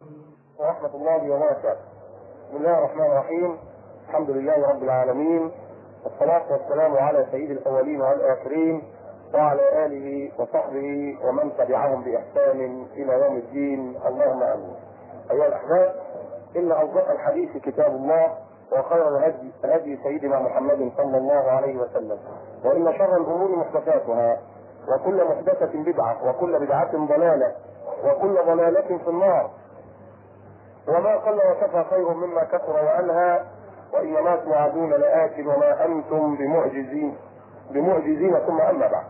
ورحمة الله وبركاته. بسم الله الرحمن الرحيم. الحمد لله رب العالمين. والصلاة والسلام على سيد الأولين والآخرين وعلى آله وصحبه ومن تبعهم بإحسان إلى يوم الدين اللهم آمين. أيها الأحباب إن أصدق الحديث كتاب الله وخير الهدي هدي سيدنا محمد صلى الله عليه وسلم وإن شر الأمور محدثاتها وكل محدثة بدعة وكل بدعة ضلالة وكل ضلالة في النار وما قل وكفى خير مما كثر وألهى وإنما توعدون لآت وما أنتم بمعجزين بمعجزين ثم أما بعد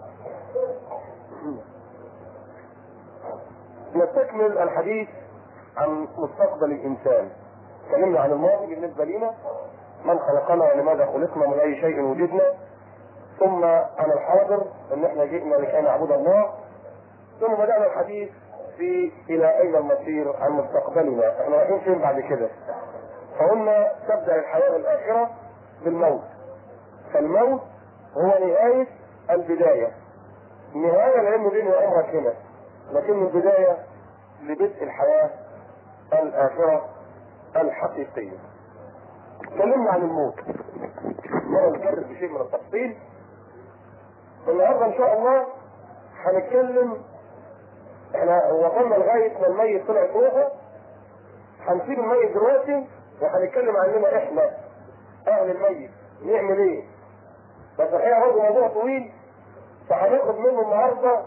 نستكمل الحديث عن مستقبل الإنسان تكلمنا عن الماضي بالنسبة لنا من خلقنا ولماذا خلقنا من أي شيء وجدنا ثم عن الحاضر ان احنا جئنا لكي نعبد الله ثم بدأنا الحديث في الى اين المصير عن مستقبلنا احنا رايحين فين بعد كده فقلنا تبدأ الحياة الاخرة بالموت فالموت هو نهاية البداية النهاية لانه دين امرك هنا لكن البداية لبدء الحياة الاخرة الحقيقية تكلمنا عن الموت مرة نتكلم بشيء من التفصيل النهارده ان شاء الله هنتكلم احنا وصلنا لغايه ما الميت طلع روحه هنسيب الميت دلوقتي وهنتكلم عننا احنا اهل الميت نعمل ايه؟ بس الحقيقه برضه موضوع طويل فهناخد منه النهارده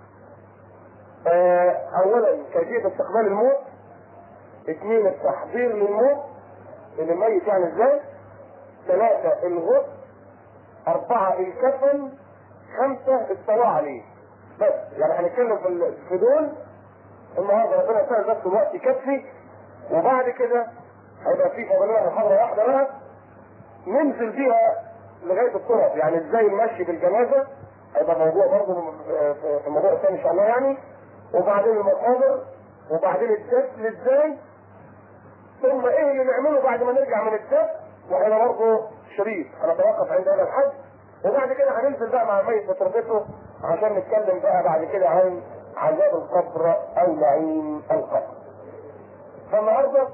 آه اولا كيفيه استقبال الموت اثنين التحضير للموت ان الميت يعني ازاي؟ ثلاثة الغسل أربعة الكفن خمسة الصلاة عليه بس يعني هنتكلم في في دول النهارده ربنا يسهل بس الوقت يكفي وبعد كده هيبقى في فضلنا محاضرة واحدة بقى ننزل بيها لغاية الطرق يعني ازاي المشي بالجنازة هيبقى موضوع برضه في الموضوع الثاني ان شاء الله يعني وبعدين المقابر وبعدين الدفن ازاي ثم ايه اللي نعمله بعد ما نرجع من الدفن واحنا برضه شريف هنتوقف عند هذا الحد وبعد كده هننزل بقى مع الميت بتربته عشان نتكلم بقى بعد كده عن عذاب القبر او نعيم القبر. فالنهارده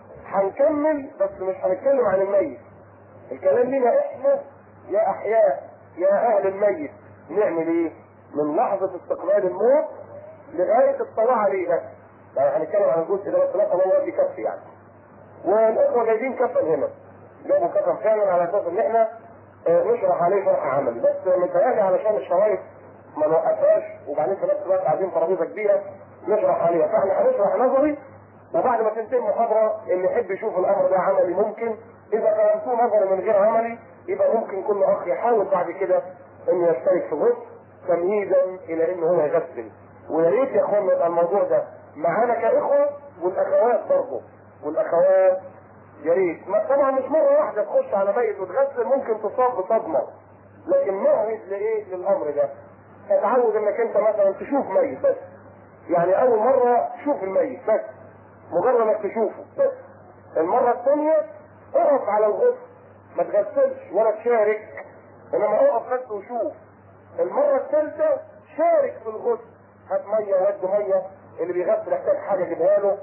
هنكمل بس مش هنتكلم عن الميت. الكلام لينا احنا يا احياء يا اهل الميت نعمل ايه؟ من لحظه استقبال الموت لغايه الصلاه عليه بس. يعني هنتكلم عن الجزء ده بس لا الله يكفي يعني. والاخوه جايبين كفن هنا. جابوا كفن فعلا على اساس ان احنا نشرح عليه شرح عملي بس متهيألي علشان الشرايط ما نوقفهاش وبعدين في نفس الوقت عايزين ترابيزه كبيره نشرح عليها فاحنا هنشرح نظري وبعد ما تنتهي المحاضره اللي يحب يشوف الامر ده عملي ممكن اذا كلمتوه نظري من غير عملي يبقى ممكن كل اخ يحاول بعد كده انه يشترك في الغسل تمهيدا الى انه هو يغسل ويا ريت يا اخوانا يبقى الموضوع ده معانا كاخوه والاخوات برضه والاخوات يا ريت طبعا مش مره واحده تخش على ميت وتغسل ممكن تصاب بصدمه لكن مهد لايه للامر ده اتعود انك انت مثلا تشوف ميت بس يعني اول مره تشوف الميت بس مجرد انك تشوفه بس المره الثانيه اقف على الغسل ما تغسلش ولا تشارك انما اقف بس وشوف المره الثالثه شارك في الغسل هات ميه ود ميه اللي بيغسل يحتاج حاجه جيبها له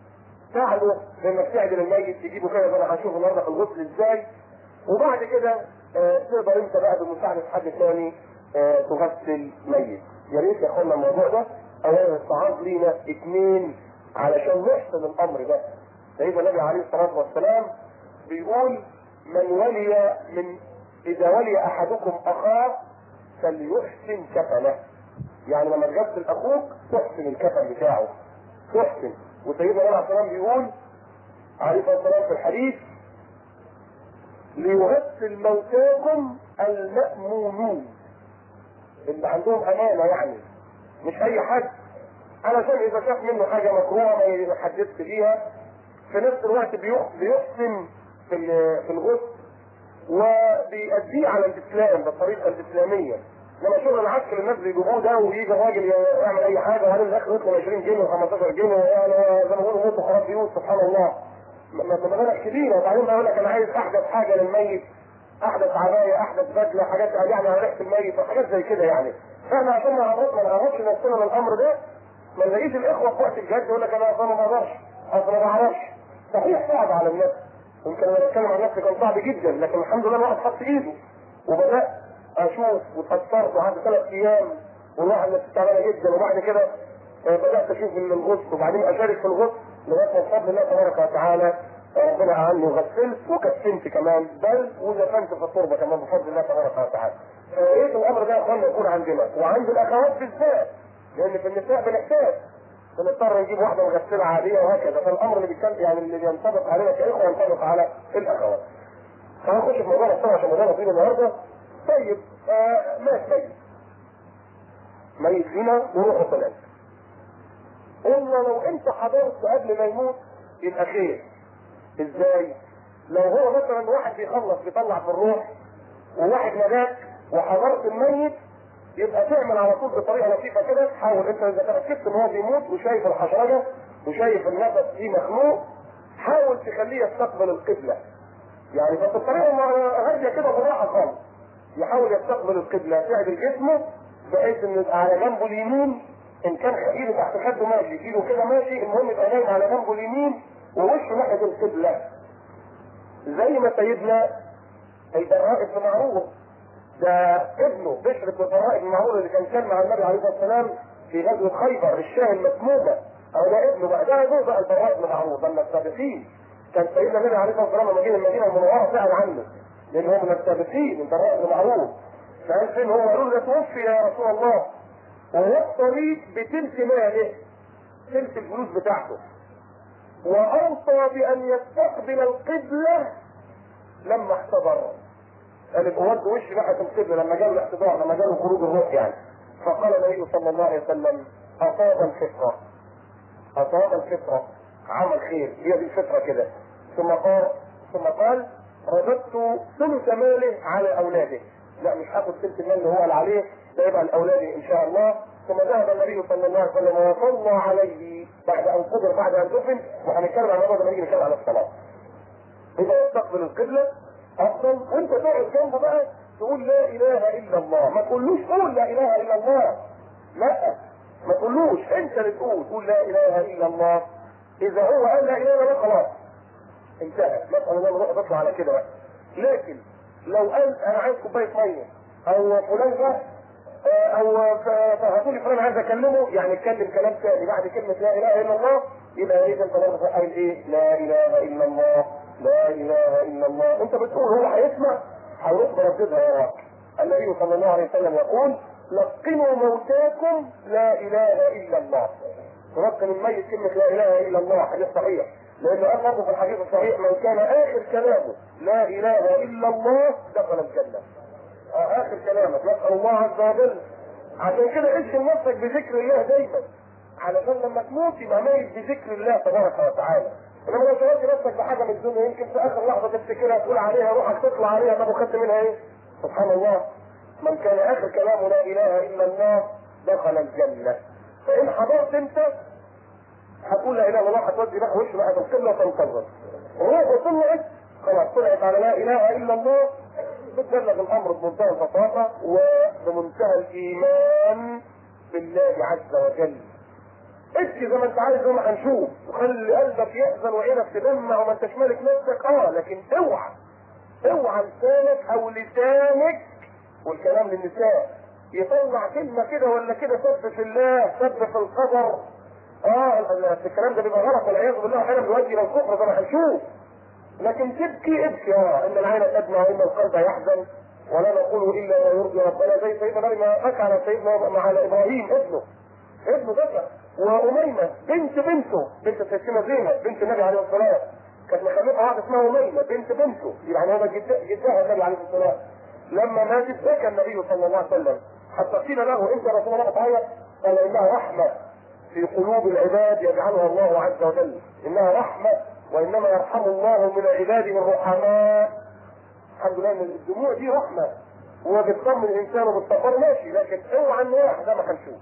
ساعده بانك تعدل الميت تجيبه كده زي ما هنشوف النهارده في الغسل ازاي وبعد كده آه تقدر انت بقى بمساعده حد ثاني آه تغسل ميت يا ريت يا اخوانا الموضوع ده اولا استعاذ لينا اثنين علشان نحسن الامر ده سيدنا النبي عليه الصلاه والسلام بيقول من ولي من اذا ولي احدكم اخاه فليحسن كفنه يعني لما تغسل اخوك تحسن الكفن بتاعه تحسن وسيدنا عليه السلام بيقول عليه الصلاه والسلام في الحديث ليغسل موتاكم المأمونون اللي عندهم امانه يعني مش اي حد علشان اذا شاف منه حاجه مكروهه ما يحدثش بيها في نفس الوقت بيحسن في في الغسل وبيأديه على الاسلام بالطريقه الاسلاميه لما شغل العسكر اللي الناس بيجيبوه ده ويجي الراجل يعمل اي حاجه وبعدين الاخر يطلب 20 جنيه و15 جنيه يعني زي ما بيقولوا موت خراب بيوت سبحان الله مبالغ كبيره وبعدين بقول لك انا عايز احدث حاجه للميت احدث عبايه احدث بدله حاجات يعني على ريحه الميت وحاجات زي كده يعني فاحنا عشان ما نعرفش ما نعرفش نفسنا من الامر ده ما نلاقيش الاخوه في وقت الجد يقول لك انا اصلا ما اقدرش اصل صحيح صعب على النفس يمكن انا بتكلم عن نفسي كان صعب جدا لكن الحمد لله الواحد حط ايده وبدات اشوف واتاثرت وقعدت ثلاث ايام والواحد نفسه تعبانه جدا وبعد كده آه، بدات اشوف ان الغسل وبعدين اشارك في الغسل لغايه ما بفضل الله تبارك وتعالى ربنا اعني وغسلت وكفنت كمان بل ودفنت في التربه كمان بفضل الله تبارك وتعالى. فايه الامر ده يا اخوانا يكون عندنا وعند الاخوات بالذات لان في النساء بنحتاج بنضطر نجيب واحده مغسله عاديه وهكذا فالامر اللي بيتكلم يعني اللي بينطبق علينا كاخوه ينطبق على الاخوات. هنخش في موضوع الصلاه عشان موضوعنا فيه النهارده. طيب آه مات ميت. ميت فينا وروحه طلعت. قلنا لو انت حضرت قبل ما يموت يبقى خير. ازاي؟ لو هو مثلا واحد بيخلص بيطلع في الروح وواحد نجاك وحضرت الميت يبقى تعمل على طول بطريقه لطيفه كده تحاول انت اذا تاكدت ان هو بيموت وشايف الحشره وشايف النفس فيه مخلوق حاول تخليه يستقبل القبله. يعني بس بطريقه هاديه كده بالراحه خالص. يحاول يستقبل القبله تعدل جسمه بحيث ان يبقى على جنبه اليمين ان كان ايده تحت خده ماشي ايده كده ماشي المهم يبقى نايم على جنبه اليمين ووشه ناحيه القبله. زي ما سيدنا البراء بن معروف ده ابنه بشر بن البراء بن معروف اللي كان كان مع النبي عليه الصلاه والسلام في غزوه خيبر الشاه المسمومه او ده ابنه بقى ده ابوه بقى البراء بن معروف ده من السابقين كان سيدنا النبي عليه الصلاه والسلام لما جه المدينه المنوره سال عنه لان هو من السابقين البراء بن معروف فقال فين هو قالوا له ده توفي يا رسول الله وهو الطريق بتلك ماله تلك الفلوس بتاعته واوصى بان يستقبل القبله لما احتضر قال بود وش ناحيه القبله لما جاء الاحتضار لما جاء خروج الروح يعني فقال النبي صلى الله عليه وسلم اصاب الفطره اصاب الفطره عمل خير هي دي الفطره كده ثم قال ثم قال رددت ثلث ماله على اولاده لا مش هاخد ثلث المال اللي هو اللي عليه ده يبقى لاولادي ان شاء الله ثم ذهب النبي صلى الله عليه وسلم وصلى عليه بعد ان قبر بعد ان دفن وهنتكلم عن الموضوع ده لما نيجي نتكلم عن الصلاه. اذا يستقبل القبله افضل وانت تقعد جنبه بقى تقول لا اله الا الله ما تقولوش قول لا اله الا الله لا ما تقولوش انت اللي تقول قول لا اله الا الله اذا هو قال لا اله الا الله خلاص انتهى نسال الله نروح نطلع على كده بقى لكن لو قال انا عايز كوبايه ميه او فلان ده او فهتقول لي فلان عايز اكلمه يعني اتكلم كلام ثاني بعد كلمه لا اله الا الله يبقى اذا انت برضه قايل ايه؟ لا اله الا الله لا اله الا الله انت بتقول هو هيسمع هيروح برددها وراك النبي صلى الله عليه وسلم يقول لقنوا موتاكم لا اله الا الله تلقن الميت كلمه لا اله الا الله حديث صحيح لانه قال برضه في الحديث الصحيح من كان اخر كلامه لا اله الا الله دخل الجنه اخر كلامك نسال الله عز وجل عشان كده اشغل نفسك بذكر الله دايما علشان لما تموت يبقى ميت بذكر الله تبارك وتعالى انما لو شغلت نفسك بحاجه من الدنيا يمكن في اخر لحظه تفتكرها تقول عليها روحك تطلع عليها طب وخدت منها ايه؟ سبحان الله من كان اخر كلامه لا اله الا الله دخل الجنه فان حضرت انت هتقول لا اله الا الله هتودي بقى وش بقى بالقبله وتنتظر روحه طلعت خلاص طلعت على لا اله الا الله بتبلغ الامر بمنتهى البساطه وبمنتهى الايمان بالله عز وجل ابكي زي ما انت عايز زي ما هنشوف وخلي قلبك يحزن وعينك تدمع وما انتش مالك نفسك اه لكن اوعى اوعى لسانك او لسانك والكلام للنساء يطلع كلمه كده ولا كده سب في الله سب في القدر اه الكلام ده بيبقى غلط والعياذ بالله احيانا بيؤدي الى الكفر زي ما هنشوف لكن تبكي ابكي اه ان العين تدمع وان القلب يحزن ولا نقول الا ما يرضي ربنا زي سيدنا مريم بكى على سيدنا مع ابراهيم ابنه ابنه بكى واميمه بنت بنته بنت سيدنا زينب بنت النبي عليه الصلاه والسلام كانت مخلفه واحده اسمها اميمه بنت بنته يعني هو جدها النبي عليه الصلاه والسلام لما ماتت بكى النبي صلى الله عليه وسلم حتى قيل له انت رسول الله تعالى قال انها رحمه في قلوب العباد يجعلها الله عز وجل انها رحمه وانما يرحم الله من عباده الرحماء الحمد لله ان الدموع دي رحمه وبتطمن الانسان وبتطمن ماشي لكن اوعى النواح ده ما هنشوف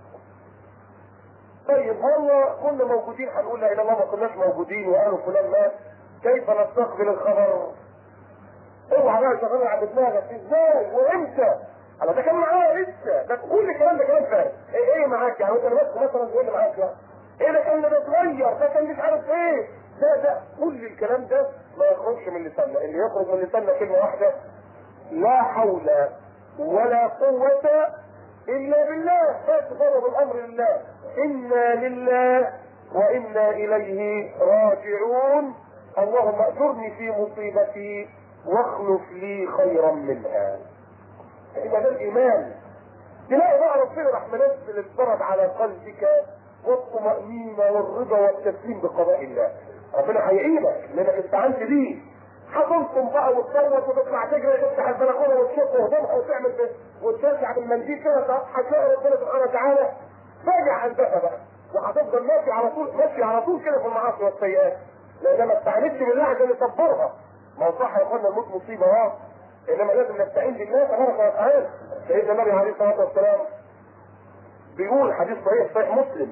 طيب هو كنا موجودين هنقول لا اله الا الله ما كناش موجودين وقالوا فلان مات كيف نستقبل الخبر؟ اوعى بقى شغال على دماغك ازاي وامتى؟ انا ده كان معايا لسه ده كل الكلام ده كلام فارغ ايه ايه معاك يعني انت بس مثلا تقول لي معاك لا ايه ده كان ده اتغير ده كان مش عارف ايه ده ده كل الكلام ده ما يخرجش من لساننا اللي يخرج من لساننا كلمه واحده لا حول ولا قوة إلا بالله بس فرض الأمر لله إنا لله وإنا إليه راجعون اللهم أجرني في مصيبتي واخلف لي خيرا منها يبقى ده الإيمان تلاقي بقى ربنا راح منزل البرد على قلبك والطمأنينة والرضا والتسليم بقضاء الله ربنا هيعينك لانك استعنت بيه حضنتم بقى وتصوت وتطلع تجري تفتح البلكونه وتشق وتضحك وتعمل ده وترجع بالمنديل كده هتلاقي ربنا سبحانه وتعالى راجع هندسه بقى وهتفضل ماشي على طول ماشي على طول كده في المعاصي والسيئات لان ما استعنتش بالله عشان يصبرها ما هو صح يا اخوانا الموت مصيبه اه انما لازم نستعين بالله تبارك وتعالى سيدنا النبي عليه الصلاه والسلام بيقول حديث صحيح صحيح مسلم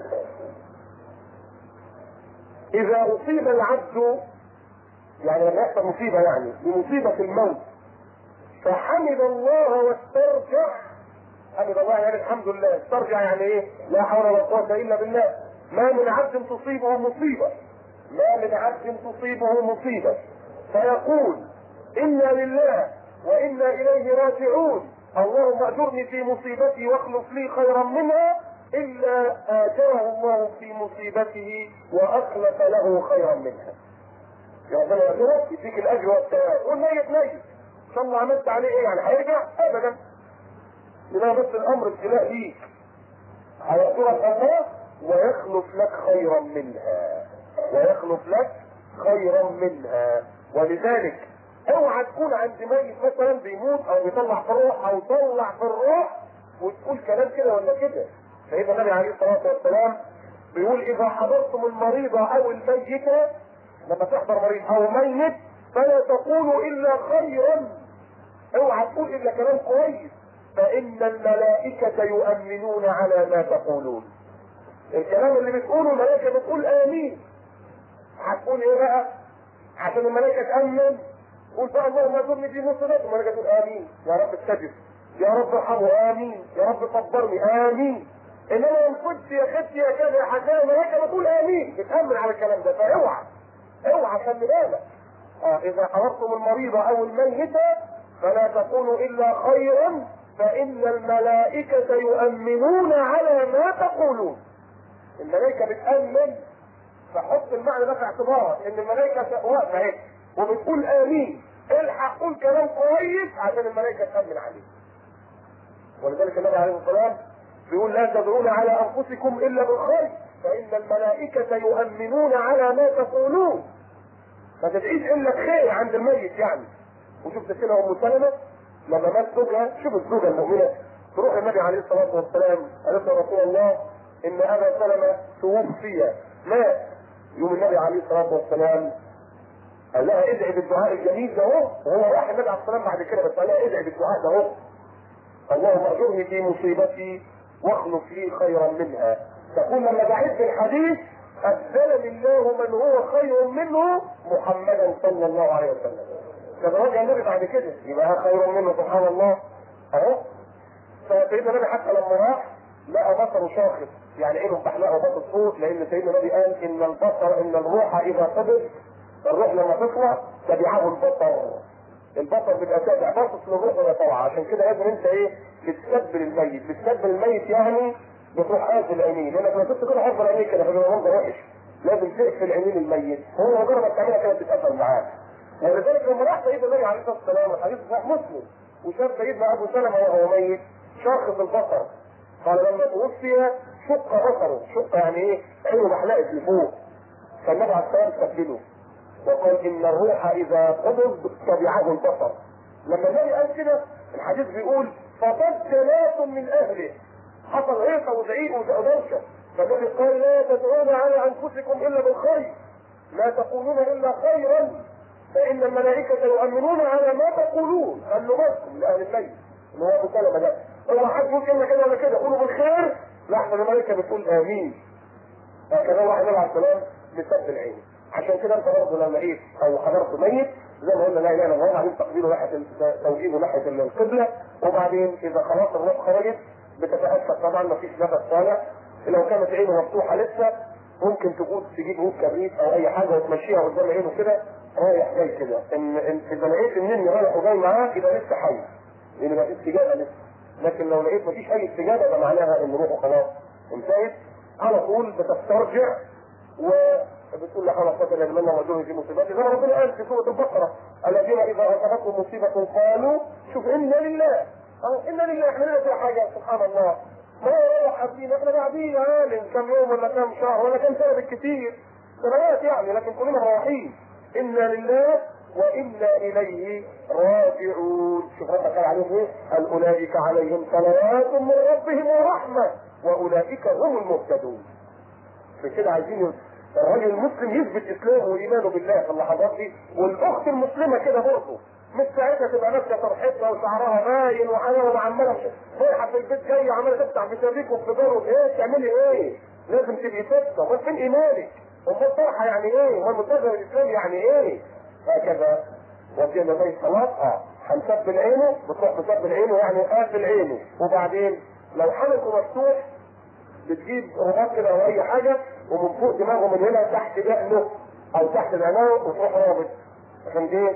اذا اصيب العبد يعني لما يحصل مصيبه يعني بمصيبه الموت فحمد الله واسترجع حمد الله يعني الحمد لله استرجع يعني ايه لا حول ولا قوه الا بالله ما من عبد تصيبه مصيبه ما من عبد تصيبه مصيبه فيقول انا لله وانا اليه راجعون اللهم اجرني في مصيبتي واخلف لي خيرا منها الا اجره الله في مصيبته واخلف له خيرا منها يا ربنا يأجرك يديك الاجر والثواب والميت ميت ان شاء الله عملت عليه ايه يعني هيرجع ابدا لما بس الامر ابتلاء ليك هيأجرك الله ويخلف لك خيرا منها ويخلف لك خيرا منها ولذلك اوعى تكون عند ميت مثلا بيموت او بيطلع في الروح او طلع في الروح وتقول كلام كده ولا كده سيدنا النبي عليه الصلاه والسلام بيقول اذا حضرتم المريض او الميت لما تحضر مريض او ميت فلا تقولوا الا خيرا اوعى تقول الا كلام كويس فان الملائكه يؤمنون على ما تقولون الكلام اللي بتقوله الملائكه بتقول امين هتقول ايه بقى عشان الملائكه تامن قول بقى اللهم اجرني في مصيبتي الملائكه تقول امين يا رب استجب يا رب ارحمه امين يا رب صبرني امين انما ان كنت يا ختي يا كذا يا حسان الملائكه بتقول امين بتامن على الكلام ده فاوعى اوعى خلي بالك آه اذا حضرتم المريض او الميت فلا تقولوا الا خيرا فان الملائكه يؤمنون على ما تقولون الملائكه بتامن فحط المعنى ده في اعتبارك ان الملائكه واقفه اهي وبتقول امين الحق قول كلام كويس عشان الملائكه تامن عليك ولذلك النبي عليه الصلاه والسلام بيقول لا تدعون على انفسكم الا بالخير فان الملائكه يؤمنون على ما تقولون ما تدعيش الا الخير عند الميت يعني وشوف سيدنا ام سلمه لما مات زوجها شوف الزوجه المؤمنه تروح النبي عليه الصلاه والسلام قالت له رسول الله ان ابا سلمه توفي مات يوم النبي عليه الصلاه والسلام قال لها ادعي بالدعاء الجميل ده اهو وهو راح النبي عليه الصلاه والسلام بعد كده بس قال لها ادعي بالدعاء ده اهو اللهم اجرني في مصيبتي واخلف لي خيرا منها تقول لما دعيت بالحديث ابدلني الله من هو خير منه محمدا صلى الله عليه وسلم كان راجع النبي بعد كده يبقى خير منه سبحان الله اهو فسيدنا النبي حتى لما راح لقى بصره شاخص يعني عينه محلقه وبصر فوق لان سيدنا النبي قال ان البصر ان الروح اذا قبض الروح لما تطلع تبعه البصر البصر بيبقى تابع باصص للروح ولا طالعه عشان كده لازم انت ايه بتستقبل الميت بتستقبل الميت يعني بتروح قافل عينيه لانك لو كنت كده قافل عينيك كده فبيبقى منظر وحش لازم تقفل عينين الميت هو مجرد ما تعملها كده بتتقفل معاه ولذلك لما راح سيدنا النبي عليه الصلاه والسلام الحديث صحيح مسلم وشاف سيدنا ابو سلمه وهو ميت شاخص البصر قال لما توفي شق بصره شق يعني ايه عينه محلقت لفوق فالنبي عليه الصلاه والسلام استقبله وقال ان الروح اذا قبض تبعه البصر لما النبي قال كده الحديث بيقول فطب ناس من اهله حصل هيصه وزعيق ودوشه فالنبي قال لا تدعون على انفسكم الا بالخير لا تقولون الا خيرا فان الملائكه يؤمنون على ما تقولون قال له بس لاهل البيت اللي هو ابو سلمه ده هو حد يقول كلمه كده ولا كده قولوا بالخير لحظه الملائكه بتقول امين هكذا واحد عليه السلام بسد العين عشان كده انت برضه لو لقيت او حضرت ميت زي ما قلنا لا اله الا الله بعدين تقبيله ناحيه توجيهه ناحيه القبله وبعدين اذا خلاص الروح خرجت بتتاكد طبعا ما فيش نفس طالع لو كانت عينه مفتوحه لسه ممكن تقول تجيب هوك كبريت او اي حاجه وتمشيها قدام عينه كده رايح جاي كده ان ان اذا لقيت النني رايح وجاي معاه يبقى لسه حي لان ما فيش استجابه لسه لكن لو لقيت ما فيش اي استجابه يبقى معناها ان روحه خلاص انتهت على طول بتسترجع وبتقول لا حول ولا قوه الا بالله واجرني في مصيبتي زي ما ربنا قال في سوره البقره الذين اذا اصابتهم مصيبه قالوا شوف انا لله اه انا لله احنا لنا في حاجه سبحان الله ما هو رايح حابين احنا قاعدين عالم كم يوم ولا كم شهر ولا كم سنه بالكثير سنوات يعني لكن كلنا رايحين انا لله وانا اليه راجعون شوف ربك قال عليهم ايه؟ قال اولئك عليهم صلوات من ربهم ورحمه واولئك هم المهتدون عشان كده عايزين الراجل المسلم يثبت اسلامه وايمانه بالله في اللحظات دي والاخت المسلمه كده برضه مش ساعتها تبقى ماشيه فرحتها وشعرها باين وحلاوه وعماله رايحه في البيت جايه عماله تفتح بشبيك وفي ايه تعملي ايه؟ لازم تبقي ثابته امال فين ايمانك؟ امال فرحه يعني ايه؟ امال منتظر الاسلام يعني ايه؟ هكذا وفي لغايه خلاص اه هنسبل عينه بتروح مسبل عينه يعني قافل عينه وبعدين لو حلقه مفتوح بتجيب رباط كده او اي حاجه ومن فوق دماغه من هنا تحت دقنه او تحت العناوه وتروح رابط عشان دي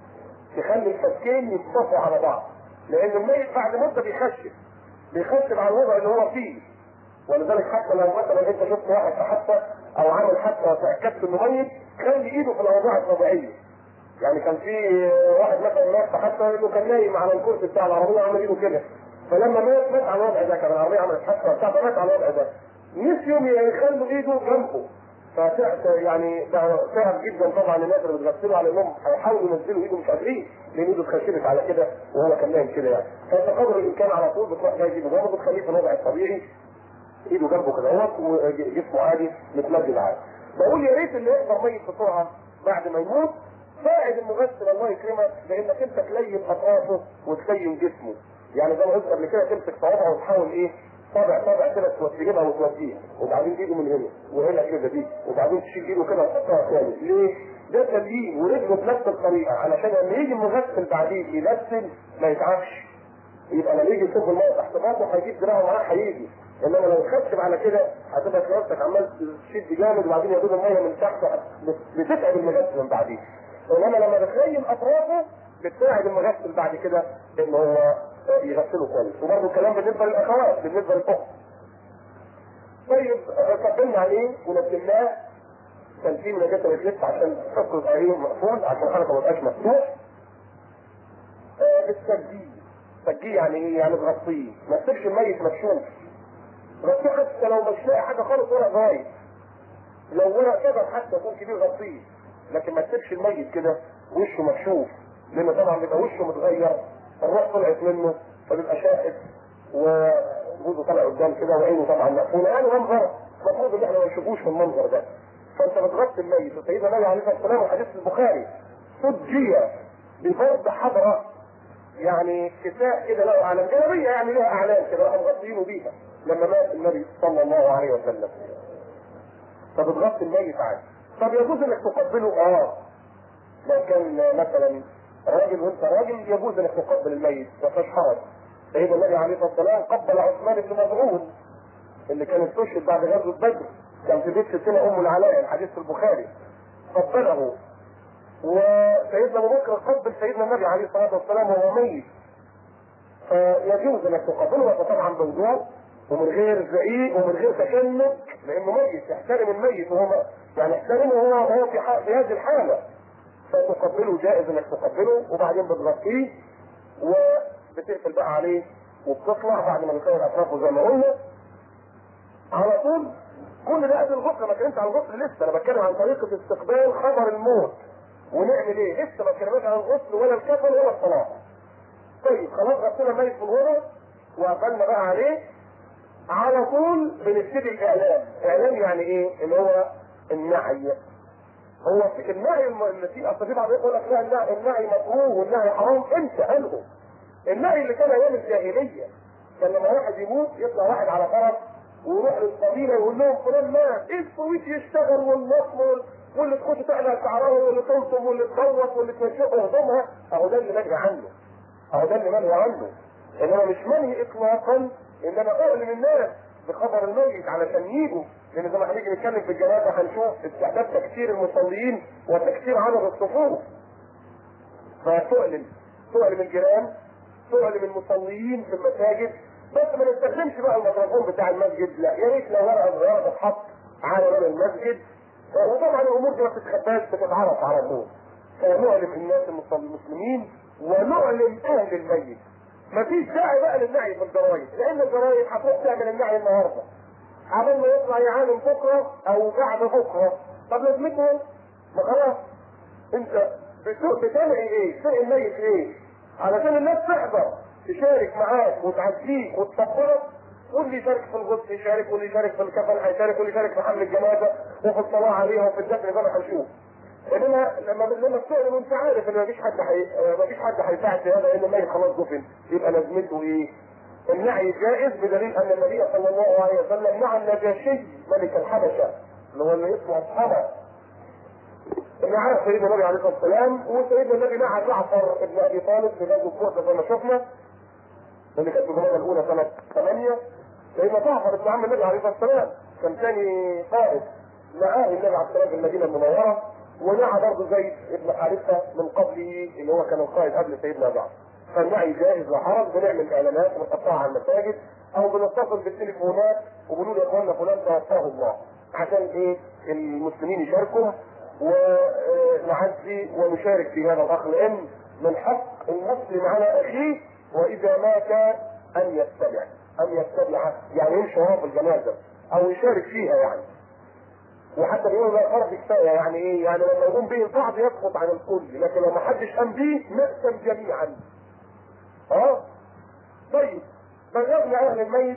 تخلي الفكين يتصفوا على بعض لان الميت بعد مده بيخشب بيخشب على الوضع اللي هو فيه ولذلك حتى لو مثلا انت شفت واحد حتى او عمل حتى وتاكدت انه ميت خلي ايده في الاوضاع الطبيعيه يعني كان في واحد مثلا مات حتى انه كان نايم على الكرسي بتاع العربيه عمل ايده كده فلما مات مات على الوضع ده كان العربيه عملت حادثه بتاعته مات على الوضع ده نسيهم يخلوا ايده جنبه فتعب يعني ده تعب جدا طبعا الناس اللي بتغسلوا على انهم هيحاولوا ينزلوا ايده مش قادرين لان ايده اتخشبت على كده وهو كان نايم كده يعني فانت قدر الامكان على طول بتروح جاي ايده جنبه بتخليه في الوضع الطبيعي ايده جنبه كده اهوت وجسمه عادي متمدد عادي بقول يا ريت اللي يقدر ميت بسرعه بعد ما يموت ساعد المغسل الله يكرمك بانك انت تلين اطرافه وتلين جسمه يعني زي ما قلت قبل كده تمسك صوابعه وتحاول ايه طابع طابع كده تجيبها وتوديها وبعدين ايده من هنا وهنا كده دي وبعدين تشيل ايده كده وتحطها ثاني ليه؟ ده تليين ورجله بنفس الطريقه علشان لما يجي المغسل بعدين يغسل ما يتعبش يبقى لما يجي يصب الميه تحت باطه هيجيب دراعه معاه هيجي انما لو خدت على كده هتبقى نفسك عمال تشد جامد وبعدين يدوب الميه من تحت بتتعب المغسل من بعدين انما لما بتخيم اطرافه بتساعد المغسل بعد كده ان هو يغسله كويس وبرضه الكلام بالنسبه للاخوات بالنسبه للاخت طيب قدمنا عليه ونزلناه كان في مناجاة الكليب عشان تفكر عليه مقفول عشان الحلقه ما تبقاش مفتوح بالتسجيل تسجيل يعني ايه؟ يعني تغطيه ما تسيبش الميت مكشوف غطيه حتى لو مش لاقي حاجه خالص ورق غايب لو ورق كده حتى يكون كبير غطيه لكن ما تسيبش الميت كده وشه مكشوف لان طبعا بيبقى وشه متغير الروح طلعت منه فبيبقى شاهد وجوزه طلع قدام كده وعينه طبعا مقفوله يعني منظر المفروض ان احنا ما نشوفوش في المنظر ده فانت بتغطي الميت وسيدنا النبي عليه الصلاه والسلام الحديث البخاري سجي بفرد حضره يعني كساء كده له اعلام جلابيه يعني لها اعلام كده راحوا مغطيينه بيها لما مات النبي صلى الله عليه وسلم فبتغطي الميت عادي طب يجوز انك تقبله اه لو كان مثلا راجل وانت راجل يجوز انك تقبل الميت ما فيش حرج سيدنا النبي عليه الصلاه والسلام قبل عثمان بن مظعون اللي كان استشهد بعد غزوه بدر كان في بيت ستنا ام العلاء الحديث في البخاري قبله وسيدنا ابو بكر قبل سيدنا النبي عليه الصلاه والسلام وهو ميت فيجوز انك تقبله بس طبعا بوضوء ومن غير زعيق ومن غير تشنج لانه ميت يحترم الميت وهو يعني يحترمه هو هو في, في هذه الحاله فتقبله جائز انك تقبله وبعدين بتغطيه وبتقفل بقى عليه وبتطلع بعد ما بتغير اطرافه زي ما قلنا على طول كل ده قبل الغسل ما اتكلمتش عن الغسل لسه انا بتكلم عن طريقه استقبال خبر الموت ونعمل ايه لسه ما اتكلمناش عن الغسل ولا الكفن ولا الصلاه طيب خلاص غسلنا الميت في الغرة وقفلنا بقى عليه على طول بنبتدي الاعلام اعلام يعني ايه اللي هو النعي هو في النهي اللي فيه اصل في بعض يقول لك لا النهي, النهي مكروه والنهي حرام انت قاله النهي اللي كان ايام الجاهليه كان لما واحد يموت يطلع واحد على فرس ويروح للقبيله يقول لهم فلان مات ايه الصويت يشتغل والنصر واللي تخش تعلق شعرها واللي تلطم واللي تصوت واللي تمشيها هدومها اهو ده اللي منهي عنه اهو ده اللي منهي عنه انما مش منهي اطلاقا انما اعلم الناس بخبر الميت علشان يجوا لان زي ما هنيجي نتكلم في الجنازه هنشوف استعداد تكثير المصلين وتكثير عدد الصفوف فتعلن تعلن الجيران تعلن المصلين في المساجد بس ما نستخدمش بقى الميكروفون بتاع المسجد لا يا ريت لو ورقه صغيره تتحط على باب المسجد وطبعا الامور دي ما بتتخباش بتتعرف على طول فنعلم الناس المسلمين ونعلم اهل الميت مفيش داعي بقى للنعي في الجرايد لان الجرايد هتروح تعمل النعي النهارده عمال ما يطلع يعاني بكره او بعد بكره طب لازمته ما خلاص انت بتنعي ايه؟ تنعي الميت ايه؟ علشان الناس تحضر تشارك معاك وتعزيك وتصبرك واللي يشارك في الغسل يشارك واللي يشارك في الكفن هيشارك واللي يشارك في حمل الجنازه وفي الصلاه عليها وفي الدفن زي ما هنشوف. انما لما لما بتعلن وانت عارف ان مفيش حد حي... مفيش حد هيساعد في هذا لان الميت خلاص دفن يبقى لازمته ايه؟ النعي جائز بدليل ان النبي صلى الله عليه وسلم نعى النجاشي ملك الحبشه اللي هو اللي اسمه اصحابه اللي عارف سيدنا النبي عليه الصلاه والسلام وسيدنا النبي نعى جعفر بن ابي طالب في غزوه مؤتة زي ما شفنا اللي كانت الجمله الاولى سنه 8 سيدنا جعفر بن عم النبي عليه الصلاه والسلام كان ثاني قائد نعاه النبي عليه الصلاه والسلام في المدينه المنوره ونعى برضه زيد بن حارثه من قبله اللي هو كان القائد قبل سيدنا جعفر فالنعي جائز لا حرج بنعمل اعلانات ونحطها على المساجد او بنتصل بالتليفونات وبنقول يا اخوانا فلان توفاه الله عشان ايه المسلمين يشاركوا ونعزي ونشارك في هذا الاخ لان من حق المسلم على اخيه واذا مات ان يتبع ان يتبع يعني يمشي وراه في الجنازه او يشارك فيها يعني وحتى بيقولوا لا فرض كفايه يعني ايه؟ يعني لما يقوم به البعض يسقط عن الكل لكن لو ما حدش قام به نقسم جميعا. اه؟ طيب بلغنا اهل الميت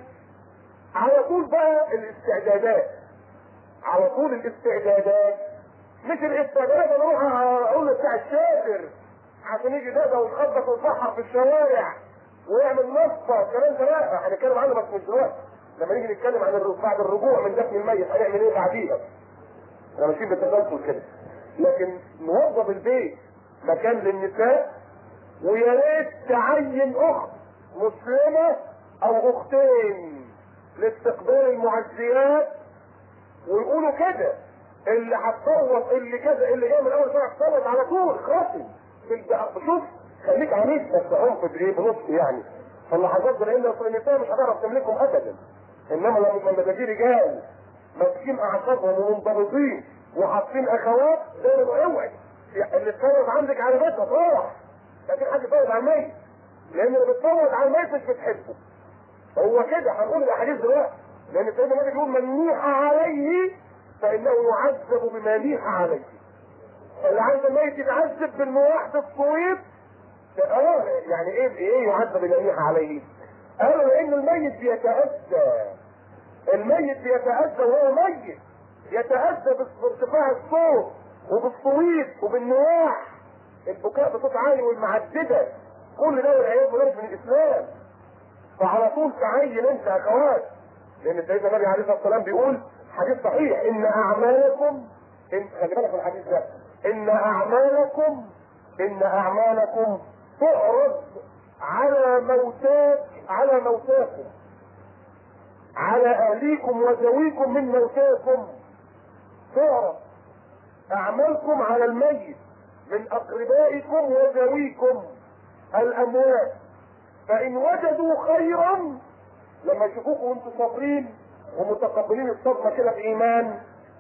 على طول بقى الاستعدادات على طول الاستعدادات مش الاستعدادات انا اروح اقول بتاع الشاطر عشان يجي ده ويخبط ويصحر في الشوارع ويعمل نصفه الكلام ده لا هنتكلم عنه بس مش دلوقتي لما نيجي نتكلم عن الر- بعد الرجوع من دفن الميت هنعمل ايه بعديها؟ احنا ماشيين بالتسلسل كده لكن نوظف البيت مكان للنساء ويا ريت تعين اخت مسلمه او اختين لاستقبال المعزيات ويقولوا كده اللي هتصوت اللي كذا اللي جاي من اول سنه هتصوت على طول خاصم في الب- شوف خليك عنيف بس عنف بايه بنص يعني فاللحظات دي لان اصل النساء مش هتعرف تملكهم ابدا انما لما لما تجي رجال ماسكين اعصابهم ومنضبطين وحاطين اخوات ده يبقى اوعي يعني اللي اتفرج عندك على بيتها فرح لكن حد يتفرج على الميت لان اللي بيتفرج على الميت مش بتحبه هو كده هنقول الاحاديث دلوقتي لان سيدنا النبي بيقول من نيح عليه فانه يعذب بما نيح عليه اللي عايز الميت يتعذب بالمواحد الصويت اه يعني ايه ايه يعذب بما نيح عليه؟ قالوا لان الميت بيتاذى الميت بيتاذى وهو ميت يتاذى بارتفاع الصوت وبالصويت وبالنواح البكاء بصوت عالي والمعدده كل ده والعياذ بالله من الاسلام فعلى طول تعين انت اخوات لان سيدنا النبي عليه الصلاه والسلام بيقول حديث صحيح ان اعمالكم ان خلي بالك من الحديث ده ان اعمالكم ان اعمالكم تعرض على موتاك على موتاكم على اهليكم وذويكم من موتاكم تعرض اعمالكم على الميت من اقربائكم وذويكم الاموات فان وجدوا خيرا لما يشوفوكم وانتم صابرين ومتقبلين الصدمه كده بايمان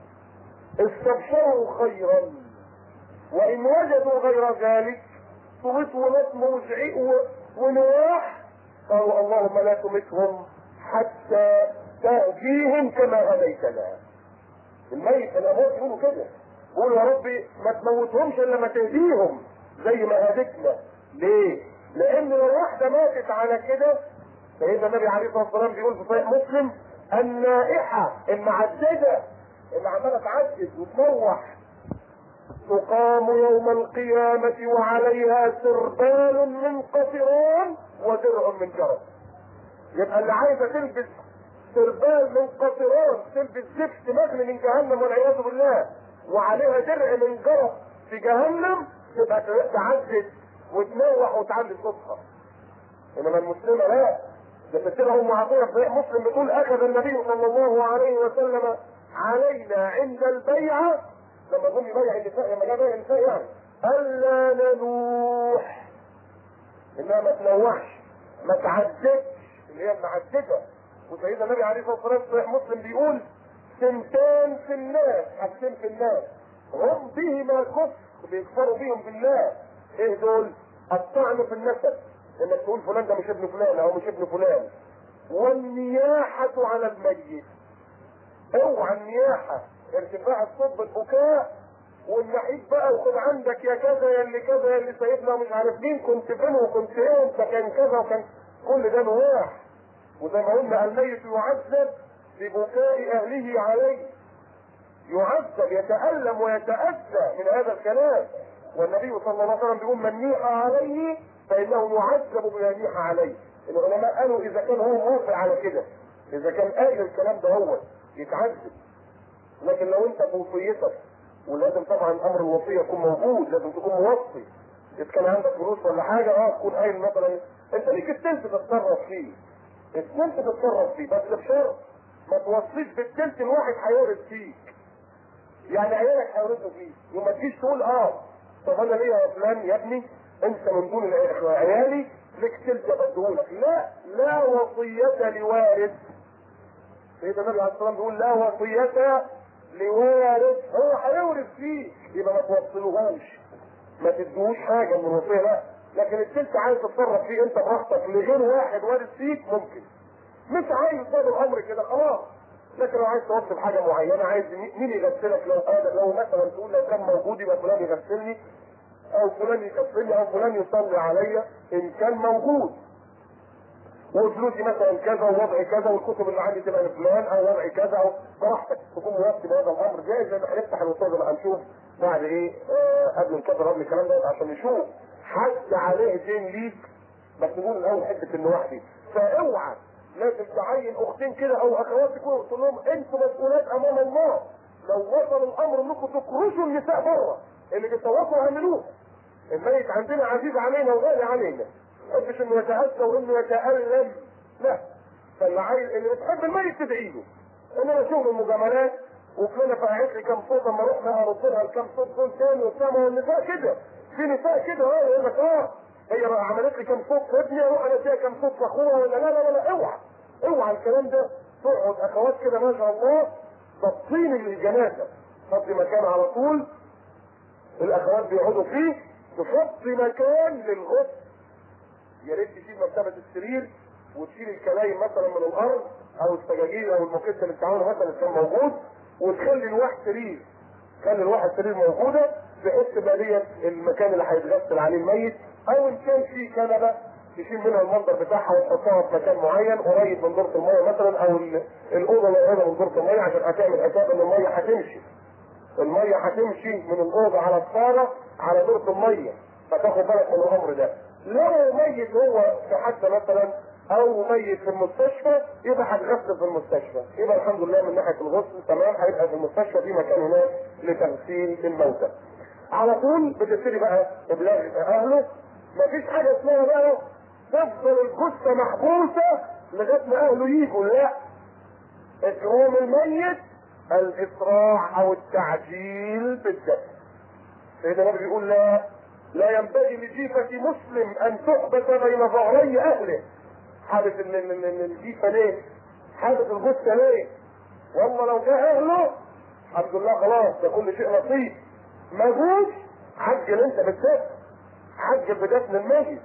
استبشروا خيرا وان وجدوا غير ذلك صوت ونطم وزعيق و- ونواح قالوا اللهم لا تمتهم حتى تهديهم كما هديتنا الميت الاموات يقولوا كده يقولوا يا ربي ما تموتهمش الا ما تهديهم زي ما هدتنا ليه؟ لان لو واحده ماتت على كده سيدنا النبي عليه الصلاه والسلام بيقول في صحيح مسلم النائحه المعدده اللي عماله تعدد وتنوح تقام يوم القيامة وعليها سربال من قطران ودرع من جرس يبقى اللي عايزة تلبس سربال من قطران تلبس زفت مغلي من جهنم والعياذ بالله وعليها درع من جرس في جهنم تبقى تعدد وتنوح وتعلي صوتها انما المسلمة لا ده ستنا ام عطيه في مسلم بتقول اخذ النبي صلى الله عليه وسلم علينا عند البيعه لما جم يبيع النساء لما جه بيع النساء يعني الا ننوح انها ما تنوحش ما تعددش اللي هي معدده وسيدنا النبي عليه الصلاه والسلام صحيح مسلم بيقول سنتان في الناس حاجتين في الناس هم بهما كفر بيكفروا بيهم بالله ايه دول؟ الطعن في النسب انك تقول فلان ده مش ابن فلان او مش ابن فلان والنياحة على الميت اوعى النياحة ارتفاع الصوت بالبكاء والنحيف بقى وخد عندك يا كذا يا اللي كذا يا اللي سيدنا مش عارف مين كنت فين وكنت ايه انت كان كذا وكان كل ده نواح وزي ما قلنا الميت يعذب ببكاء اهله عليه يعذب يتألم ويتأذى من هذا الكلام والنبي صلى الله عليه وسلم بيقول من نيح عليه فإنه يعذب بما نيح عليه العلماء قالوا إذا كان هو موافق على كده إذا كان قال الكلام ده هو يتعذب لكن لو أنت في وصيتك ولازم طبعا أمر الوصية يكون موجود لازم تكون موصي إذا كان عندك فلوس ولا حاجة اه تكون قايل مثلا أنت ليك التلت تتصرف فيه التلت تتصرف فيه بس بشرط ما توصيش بالتلت الواحد هيورث فيك يعني عيالك هيورثوا فيك وما تجيش تقول اه طب انا ليه يا فلان يا ابني انت من دون الع- عيالي لك تلت بدهولك لا لا وصية لوارث سيدنا النبي عليه الصلاة والسلام بيقول لا وصية لوارث هو هيورث فيك يبقى ما توصلهوش ما تدوش حاجة من الوصية لا لكن التلت عايز تتصرف فيه انت براحتك لغير واحد وارث فيك ممكن مش عايز باب الامر كده خلاص لكن لو عايز توصل حاجه معينه عايز مين مين يغسلك لو قادر لو مثلا تقول لو كان موجود يبقى فلان يغسلني او فلان يكفلني او فلان يصلي عليا ان كان موجود وفلوسي مثلا كذا ووضعي كذا والكتب اللي عندي تبقى لفلان او وضعي كذا او براحتك تكون موفي بهذا الامر جايز لان هنفتح الوصول بقى نشوف بعد ايه آه قبل الكفر قبل الكلام ده عشان نشوف حد عليه دين ليك بس نقول الاول حته النواح دي فاوعى لازم تعين اختين كده او اخوات تكون تقول لهم انتوا مسؤولات امام الله لو وصل الامر انكم تكرشوا النساء بره اللي بيصوتوا اعملوه الميت عندنا عزيز علينا وغالي علينا ما تحبش انه يتأذى وانه يتألم لا فاللي عايز اللي بتحب الميت تدعي له انما شغل المجاملات وفلانة فقعت لي كام صوت اما رحنا ارد لها الكام صوت دول تاني وبتاع ما هو النساء كده في نساء كده اه يقول لك اه هي عملت لي كام صوت في ابني اروح انا فيها كام صوت في اخوها ولا لا لا لا اوعى اوعى الكلام ده تقعد اخوات كده ما شاء الله ضابطين الجنازه فضي مكان على طول الاخوات بيقعدوا فيه تفضي مكان للغسل يا ريت تشيل مرتبه السرير وتشيل الكلايم مثلا من الارض او السجاجيد او الموكيت اللي بتعمله مثلا كان موجود وتخلي الواحد سرير خلي الواحد سرير موجوده بحيث تبقى ديت المكان اللي هيتغسل عليه الميت او ان كان في كنبه تشيل منها المنظر بتاعها وتحطها في مكان معين قريب من دورة المية مثلا او ال- الاوضه اللي قريبه من دورة المية عشان هتعمل حساب ان المية هتمشي المية هتمشي من الاوضه على الصاله على دورة المية فتاخد بالك من الامر ده لو ميت هو في حد مثلا او ميت في المستشفى يبقى هتغسل في المستشفى يبقى الحمد لله من ناحيه الغسل تمام هيبقى في المستشفى في مكان هناك لتغسيل الموتى على طول بتبتدي بقى ابلاغ اهله مفيش حاجه اسمها بقى تفضل الجثه محبوسه لغايه ما اهله يجوا لا اكرام الميت الاسراع او التعجيل بالدفن سيدنا النبي بيقول لا لا ينبغي لجيفة مسلم ان تحبس بين ظهري اهله حابس ال- ال- ال- الجيفة ليه حابس الجثة ليه والله لو جاء اهله الحمد لله خلاص ده كل شيء نصيب ما جوش عجل انت بالذات عجل بدفن الميت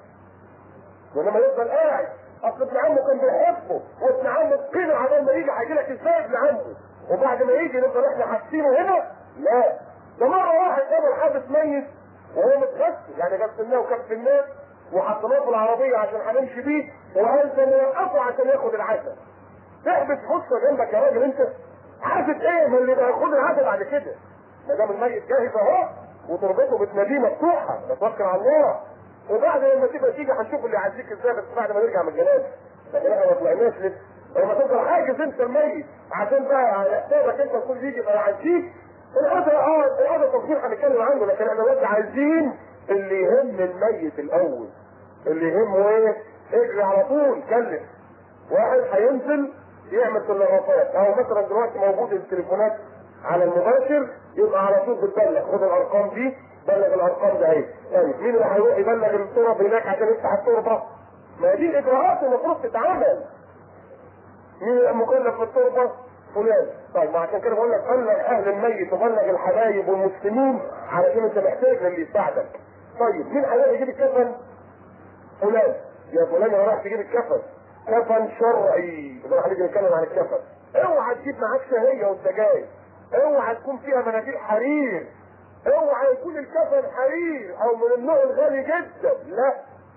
وانما يفضل قاعد اصل ابن عمه كان بيحبه وابن عمه كده عبال ما يجي هيجي لك ازاي ابن عمه وبعد ما يجي نفضل احنا حاسينه هنا لا ده مره واحد قابل حابس ميت وهو متغسل يعني غسلناه وكفناه وحطيناه في العربيه عشان هنمشي بيه وقال ده نوقفه عشان ياخد العسل تحبس خطه جنبك يا راجل انت عارف ايه من اللي هياخد العسل بعد كده ما دام الميت جاهز اهو وتربطه بتناديه مفتوحه توكل على الله وبعد لما تبقى تيجي هنشوف اللي هيعزيك ازاي بس بعد ما نرجع من الجنازه لكن احنا ما طلعناش لسه لما تفضل حاجز انت الميت عشان بقى يحتاجك انت كل يجي يبقى يعزيك الأذى اه الأذى تصوير هنتكلم عنه لكن احنا بس عايزين اللي يهم الميت الأول اللي يهمه ايه؟ اجري على طول كلم واحد هينزل يعمل تلغرافات او مثلا دلوقتي موجود التليفونات على المباشر يبقى على طول بتبلغ خد الارقام دي بلغ الارقام ده اهي طيب مين اللي هيروح يبلغ التراب هناك عشان يفتح التربه؟ ما دي الاجراءات المفروض تتعمل مين المكلف بالتربه؟ فلان طيب ما عشان كده بقول لك بلغ اهل الميت وبلغ الحبايب والمسلمين علشان انت محتاج للي يساعدك طيب مين هيروح يجيب الكفن؟ فلان يا فلان انا رايح تجيب الكفن كفن شرعي اذا هنيجي نتكلم عن الكفن اوعى تجيب معاك شهيه وانت جاي اوعى تكون فيها مناديل حرير اوعى يكون الكفن حرير او من النوع الغالي جدا لا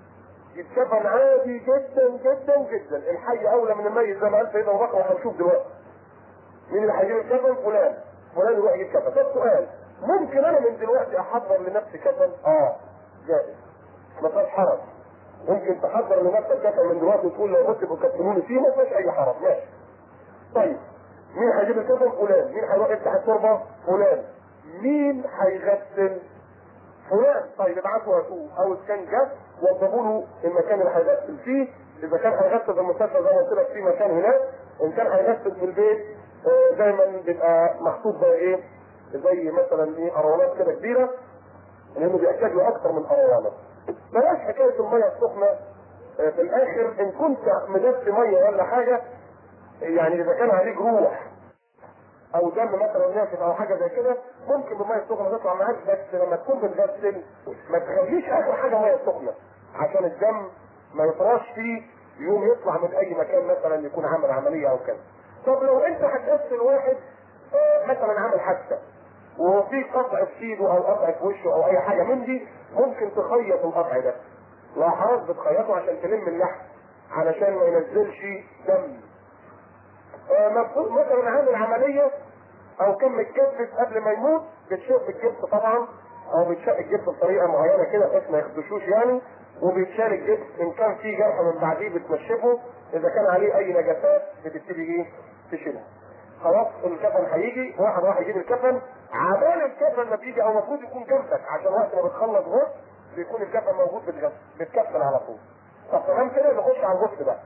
الكفن عادي جدا جدا جدا الحي اولى من الميت زي ما قال سيدنا ابو بكر وهنشوف دلوقتي مين اللي هيجيب الكفن فلان فلان يروح يجيب كفن ده سؤال ممكن انا من دلوقتي احضر لنفسي كفن اه جائز ما فيهاش حرج ممكن تحضر لنفسك كفن من دلوقتي وتقول لو كنت بتكفنوني فيه ما فيهاش اي حرج ماشي طيب مين هيجيب الكفن فلان مين هيروح يفتح التربه فلان مين هيغسل فلان طيب ابعتوا هاتوه او اذا كان جه وضبوا له المكان اللي هيغسل فيه اذا كان هيغسل في المستشفى زي ما قلت لك في مكان هناك وان كان هيغسل في البيت آه، دايما بيبقى محطوط زي ايه زي مثلا ايه اروانات كده كبيره لانه بيحتاج له اكتر من اروانه بلاش حكايه الميه السخنه آه، في الاخر ان كنت مدفي ميه ولا حاجه يعني اذا كان عليه جروح او دم مثلا ناشف او حاجه زي كده ممكن بالميه السخنه تطلع معاك بس لما تكون بتغسل ما تخليش اخر حاجه ميه سخنه عشان الدم ما يطراش فيه يوم يطلع من اي مكان مثلا يكون عمل عمليه او كده طب لو انت هتغسل واحد آه، مثلا عامل حادثه وفي قطع في ايده او قطع في وشه او اي حاجه من دي ممكن تخيط القطع ده لو حرص بتخيطه عشان تلم اللحم علشان ما ينزلش دم آه، مفروض مثلا عامل عمليه او كان متجبس قبل ما يموت بتشق الجبس طبعا او بتشق الجبس بطريقه معينه كده بحيث ما يخدشوش يعني وبيتشال الجبس ان كان في جرح من بعديه بتنشفه اذا كان عليه اي نجاسات بتبتدي ايه تشيلها خلاص الكفن هيجي واحد راح يجيب الكفن عبال الكفن ما بيجي او المفروض يكون جنبك عشان وقت ما بتخلص غسل بيكون الكفن موجود بتغسل بتكفن على طول طب تمام كده نخش على الغسل بقى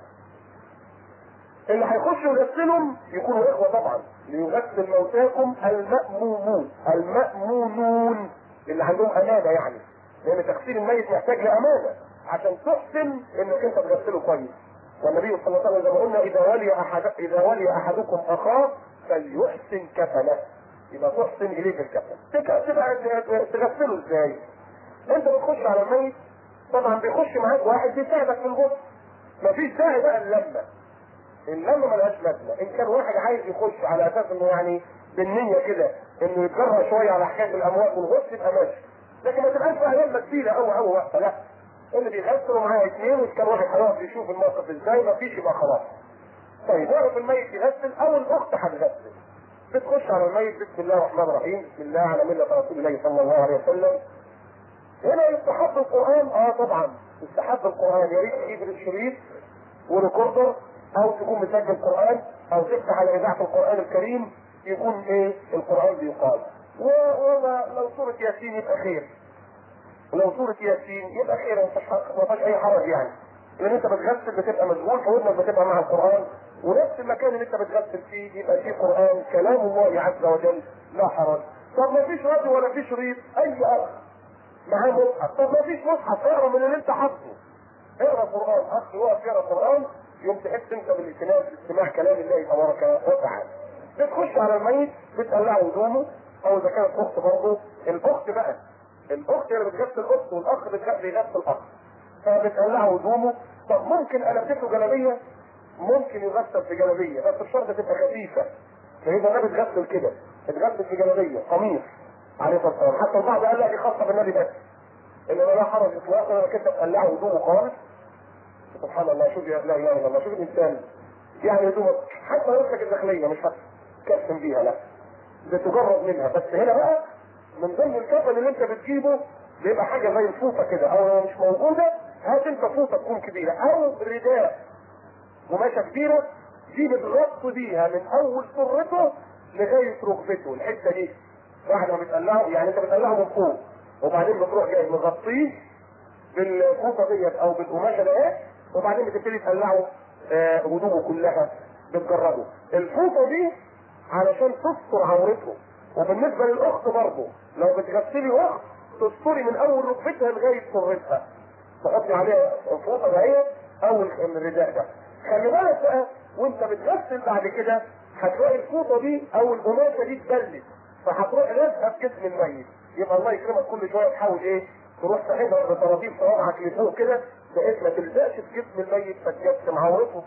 اللي هيخشوا يغسلهم يكونوا اخوه طبعا ليغسل موتاكم المأمومون المأمونون اللي عندهم امانه يعني لان تغسيل الميت محتاج لامانه عشان تحسن انك انت تغسله كويس والنبي صلى الله عليه وسلم زي ما قلنا اذا ولي احد اذا ولي احدكم اخاه فليحسن كفنه يبقى تحسن اليه الكفن تبقى تبقى تغسله ازاي؟ انت بتخش على الميت طبعا بيخش معاك واحد بيساعدك في الغسل مفيش داعي بقى اللمه اللمه ملهاش لازمه ان كان واحد عايز يخش على اساس انه يعني بالنيه كده انه يتجرأ شويه على حكايه الاموات والغسل يبقى ماشي لكن ما تبقاش بقى لمه كبيره قوي قوي وقت لا اللي بيغسلوا معاه اثنين وإذا كان واحد هيقف يشوف الموقف ازاي مفيش يبقى خلاص طيب واقف الميت يغسل او الاخت هتغسل بتخش على الميت بسم الله الرحمن الرحيم بسم الله على مله رسول الله صلى الله عليه وسلم هنا يستحب القران اه طبعا يستحب القران يا ريت تجيب الشريط وريكوردر او تكون مسجل قران او تفتح على اذاعه القران الكريم يكون ايه القران بيقال ولو سوره ياسين يبقى خير ولو سوره ياسين يبقى خير ما فيهاش اي حرج يعني لان انت بتغسل بتبقى مشغول فودنك بتبقى مع القران ونفس المكان اللي انت بتغسل فيه يبقى فيه قران كلام الله عز وجل لا حرج طب ما فيش راديو ولا فيش شريط اي اخ معاه مصحف طب ما فيش مصحف اقرا من اللي انت حافظه اقرا قران اخ يقف يقرا قران يوم تحس انت بالامتنان باستماع كلام الله تبارك وتعالى بتخش على الميت بتقلعه هدومه او اذا كانت اخت برضه الاخت بقى الاخت اللي بتغسل الاخت والاخ بيغسل الاخ فبتقلعه هدومه طب ممكن البس له جلابيه ممكن يغسل في جلابيه بس الشرط تبقى خفيفه فاذا النبي اتغسل كده اتغسل في جلابيه قميص عليه الصلاه والسلام حتى البعض قال لا دي خاصه بالنبي بس انما لا حرج اطلاقا انك انت تقلعه هدومه خالص سبحان الله شوف لا اله الا الله شوف الانسان يعني هدومك حتى نفسك الداخليه مش هتكتم بيها لا بتجرد منها بس هنا بقى من ضمن الكفن اللي انت بتجيبه بيبقى حاجه زي الفوطه كده او لو مش موجوده هات انت فوطه تكون كبيره او رداء قماشه كبيره دي بتغطي بيها من اول سرته لغايه ركبته الحته دي بعد ما بتقلعه يعني انت بتقلعه من فوق وبعدين بتروح جاي مغطيه بالفوطه ديت او بالقماشه ديت وبعدين بتبتدي تقلعه آه، هدومه كلها بتجرده الفوطه دي علشان تستر عورته وبالنسبه للاخت برضه لو بتغسلي اخت تستري من اول ركبتها لغايه سرتها تحطي عليها فوطه دهيت او الرداء ده خلي بالك بقى وانت بتغسل بعد كده هتلاقي الفوطه دي او القماشه دي اتبلت فهتروح لازقه في جسم الميت يبقى الله يكرمك كل شويه تحاول ايه تروح تحبها بطراطيف صوابعك لفوق كده بحيث ما تلزقش في جسم الميت فتجسم عورته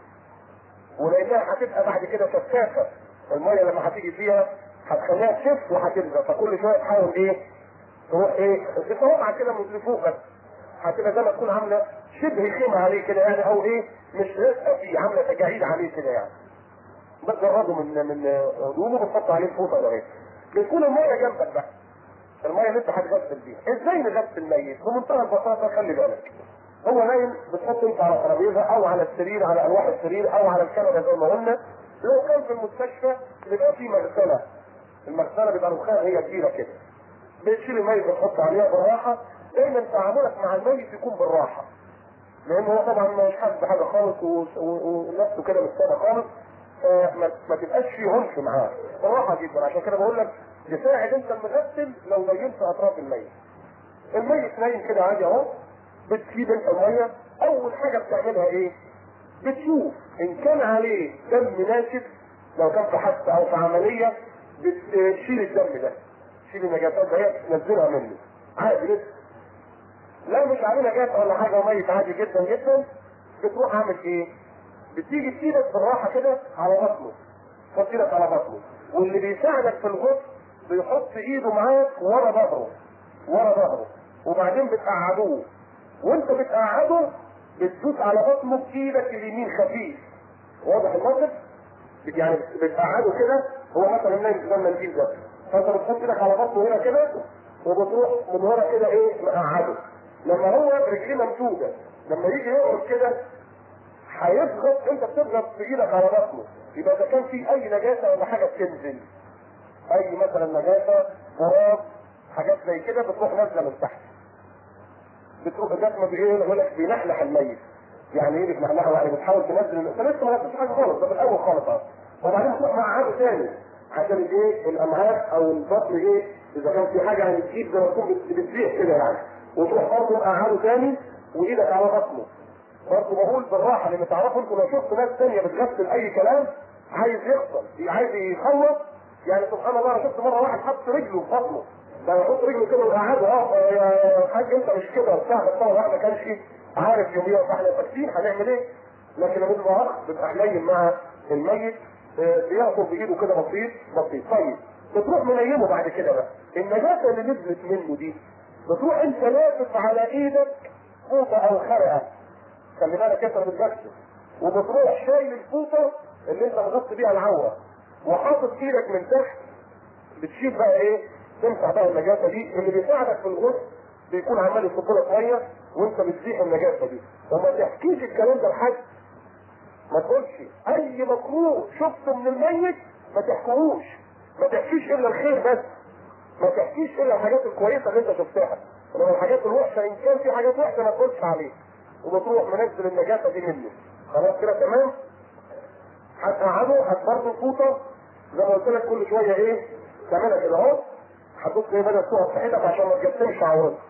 ولانها هتبقى بعد كده شفافه الميه لما هتيجي فيها هتخليها تشف وهتلزق فكل شويه تحاول ايه تروح ايه بصوابعك كده من فوق بس هتبقى زي ما تكون عامله شبه خيمه عليه كده يعني او ايه مش لازقه فيه عامله تجاعيد عليه كده يعني بتجرده من من هدومه بتحط عليه الفوطه ده ايه بتكون الميه جنبك بقى الميه اللي انت هتغسل بيها ازاي نغسل الميت بمنتهى البساطه خلي بالك هو نايم بتحط انت على ترابيزه او على السرير على الواح السرير او على الكنبه زي ما قلنا لو كان في المستشفى بيبقى في مغسله المغسله بيبقى رخام هي كبيره كده بتشيل الميت وتحط عليها بالراحه دايما تعاملك مع الميت يكون بالراحه لان هو طبعا مش حاسس بحاجه خالص و- و- ونفسه كده مش سابه خالص فما ما تبقاش في عنف معاه بالراحه جدا عشان كده بقول لك تساعد انت المغسل لو بينت اطراف الميت الميت نايم كده عادي اهو بتسيب انت الميه اول حاجه بتعملها ايه؟ بتشوف ان كان عليه دم ناشف لو كان في حادثه او في عمليه بتشيل الدم ده تشيل النجاسات دي تنزلها منه عادي لسه لو مش عليه نجاسه ولا حاجه وميت عادي جدا جدا بتروح عامل ايه؟ بتيجي تسيبك بالراحه كده على بطنه تحط ايدك على بطنه واللي بيساعدك في الغسل بيحط ايده معاك ورا ظهره ورا ظهره وبعدين بتقعدوه وانت بتقعده بتدوس على بطنه بايدك اليمين خفيف واضح الموقف؟ يعني بتقعده كده هو مثلا نايم زي المنديل ده فانت بتحط ايدك على بطنه هنا كده وبتروح من ورا كده ايه مقعده لما هو رجليه ممدوده لما يجي يقعد كده هيضغط انت بتضغط بايدك على بطنه يبقى اذا كان في اي نجاسه ولا حاجه بتنزل اي مثلا نجاسه تراب حاجات زي كده بتروح نازله من تحت بتروح جسمه بايه يقول لك بينحنح الميت يعني ايه بتنحنحه يعني بتحاول تنزل انت لسه ما غسلتش حاجه خالص ده في الاول خالص اه وبعدين تروح مقعده تاني عشان ايه الامعاء او البطن ايه اذا كان في حاجه هتجيب زي ما تكون بت- بتزيح كده يعني وتروح برضه مقعده تاني وايدك على بطنه برضه بقول بالراحه لان تعرفوا انتوا لو شفتوا ناس تانيه بتغسل اي كلام عايز يخسر عايز يخلص يعني سبحان الله انا شفت مره واحد حط رجله في بطنه ده يحط رجله كده وقعده اه يا حاج انت مش كده وبتاع بس طبعا الواحد ما كانش عارف يوميا فاحنا ساكتين هنعمل ايه؟ لكن لما بيبقى اخ بيبقى حنين مع الميت آه، بياخد بايده كده بسيط بسيط طيب بتروح منيمه بعد كده بقى النجاسه اللي نزلت منه دي بتروح انت لافف على ايدك فوطه او خرقه خلي بالك انت بتغسل وبتروح شايل الفوطه اللي انت مغطي بيها العوره وحاطط ايدك من تحت بتشيل بقى ايه تمسح بقى النجاسه دي اللي بيساعدك في الغسل بيكون عمال يصب لك ميه وانت بتزيح النجاسه دي وما تحكيش الكلام ده لحد ما تقولش اي مكروه شفته من الميت ما تحكوهوش ما تحكيش الا الخير بس ما تحكيش الا الحاجات الكويسه اللي انت شفتها انما الحاجات الوحشه ان كان في حاجات وحشه ما تقولش عليه وبتروح منزل النجاسه دي منه خلاص كده تمام هتقعده هتبرده فوطه زي ما قلت لك كل شويه ايه تعملها كده اهو هتبص ايه بدل تقعد في حياتك عشان ما تجسمش عورتك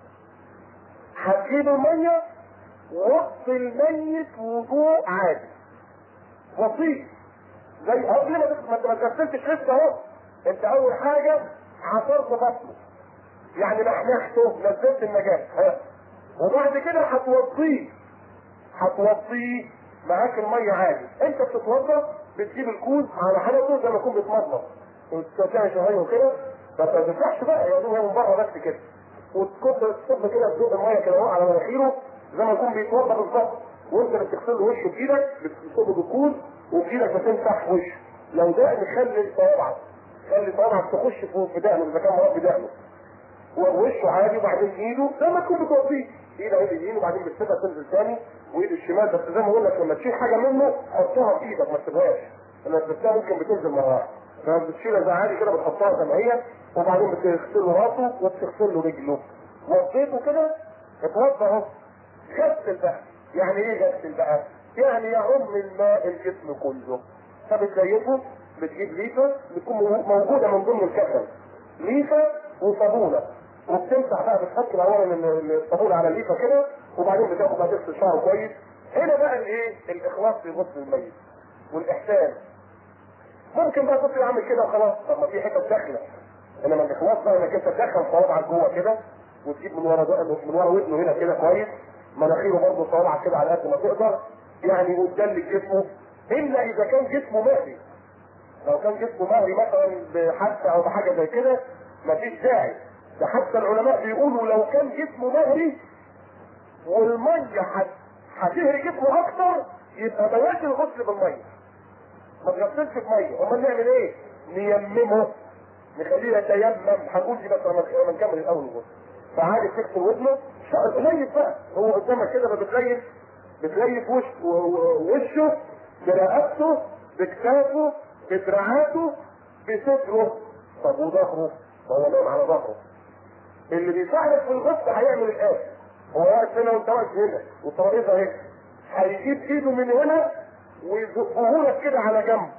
هتجيب الميه وقت الميت وضوء عادي بسيط زي قبل ما تغ- ما انت ما تغسلتش لسه اهو انت اول حاجه عصرت بطنه يعني نحنحته نزلت النجاسه ها. وبعد كده هتوضيه هتوضيه معاك الميه عادي انت بتتوضا بتجيب الكوز على حالته زي ما يكون بتمضمض وتستنى شويه كده بس ما تفتحش بقى يا دوب من بره بس كده وتكب تصب كده تدوق الميه كده اهو على مناخيره زي ما يكون بيتوضا بالظبط وانت بتغسل له وشه بايدك بتصب بالكوز وبايدك بتمسح وشه لو ده خلي صوابعك خلي صوابعك تخش في في دقنه اذا كان مربي دقنه ووشه عادي وبعدين ايده لما تكون بتوضيه ايده ايد اليمين وبعدين بتسيبها تنزل تاني وايد الشمال بس زي ما بقول لك لما تشيل حاجه منه حطها في ايدك ما تسيبهاش لما تسيبها ممكن بتنزل مره واحده فبتشيلها زي عادي كده بتحطها زي ما هي وبعدين بتغسل له راسه وبتغسل له رجله وضيته كده اتوضى اهو غسل بقى يعني ايه غسل بقى؟ يعني يعم الماء الجسم كله فبتليفه بتجيب ليفه بتكون موجوده من ضمن الكفن ليفه وصابونه وبتمسح بقى بتحط الاول الصابونه على الليفه كده وبعدين بتاخد بقى تغسل شعره كويس هنا بقى الايه الاخلاص في غسل الميت والاحسان ممكن بقى تطلع عامل كده وخلاص طب ما في حته داخله انما الاخلاص بقى انك انت تدخل صوابعك جوه كده وتجيب من ورا من ورا ودنه هنا كده كويس مناخيره برضه صوابعك كده على قد ما تقدر يعني وتدلك جسمه الا اذا كان جسمه مهري لو كان جسمه مهري مثلا بحادثه او بحاجه زي كده مفيش داعي ده حتى العلماء بيقولوا لو كان جسمه مهري والميه هتهري جسمه اكتر يبقى بلاش الغسل بالميه ما تغسلش بميه امال نعمل ايه؟ نيممه نخليه يتيمم هنقول دي بس لما نكمل الاول الغسل فعادي تغسل ودنه تليف بقى هو قدامك كده بتليف بتليف وش وشه برقبته بكتافه بدراعاته بصدره طب وظهره هو نام على ظهره اللي بيساعدك في الغسل هيعمل الآن هو واقف هنا وانت واقف هنا والترابيزه اهي هيجيب ايده من هنا ويزقه لك كده على جنب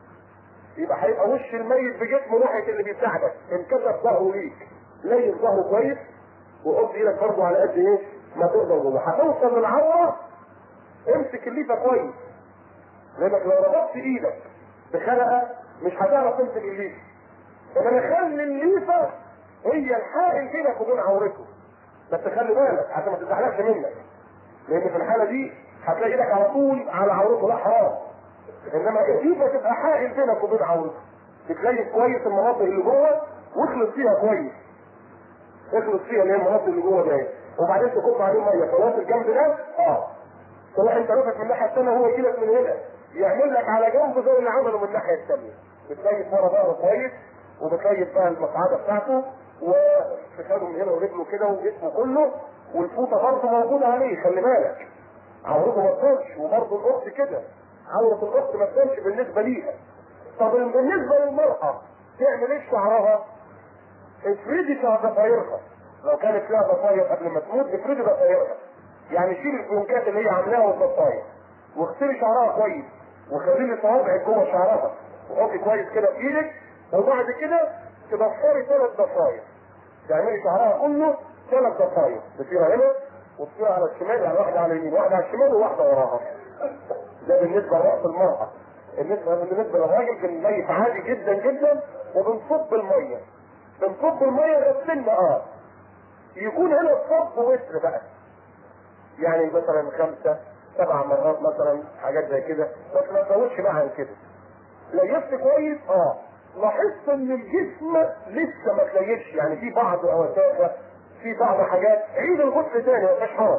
يبقى هيبقى وش الميت بجسمه ناحيه اللي بيساعدك انكشف ظهره ليك ليس ظهره كويس وحط ايدك برضه على قد ايه ما تقدر جوه هتوصل للعوره امسك الليفه كويس لانك لو ربطت ايدك بخلقه مش هتعرف تمسك الليفه انما خلي الليفه هي الحائل بينك وبين عورته بس خلي بالك عشان ما تزعلكش منك لان في الحاله دي هتلاقي ايدك على طول على عورته لا حرام انما الليفه تبقى حائل بينك وبين عورته تتليف كويس المناطق اللي جوه واخلص فيها كويس اخلص فيها اللي هي المناطق اللي جوه دي وبعدين تكب عليه ميه خلاص الجنب ده اه تروح انت رافق من الناحيه الثانيه وهو يجي لك من هنا يعمل لك على جنب زي اللي عمله من الناحيه الثانيه بتليف ورا ظهره كويس وبتليف بقى المقعده بتاعته وفخاده من هنا ورجله كده وجسمه كله والفوطه برضه موجوده عليه خلي بالك عورته ما تبانش وبرضه الاخت كده عوره الاخت ما تبانش بالنسبه ليها طب بالنسبه للمراه تعمل ايه شعرها؟ افردي ضفايرها لو كانت فيها ضفاير قبل ما تموت افردي ضفايرها يعني شيل الفلونكات اللي هي عاملاها والضفاير واغسلي شعرها كويس وخلي لي صوابعك جوه شعرها وحطي كويس كده في ايدك وبعد كده تضفري ثلاث ضفاير تعملي شعرها كله ثلاث ضفاير تصير هنا وتصير على الشمال يعني واحده على اليمين واحده على الشمال وواحده وراها ده بالنسبه لراس المراه بالنسبه بالنسبه للراجل بنليف عادي جدا جدا وبنصب الميه بنصب الميه غسلنا اه يكون هنا الصب وتر بقى يعني مثلا خمسه سبع مرات مثلا حاجات زي كده بس ما تزودش بقى عن كده ليفت كويس اه لاحظت ان الجسم لسه ما تليفش يعني في بعض اوساخه في بعض حاجات عيد الغسل تاني ما فيهاش حرج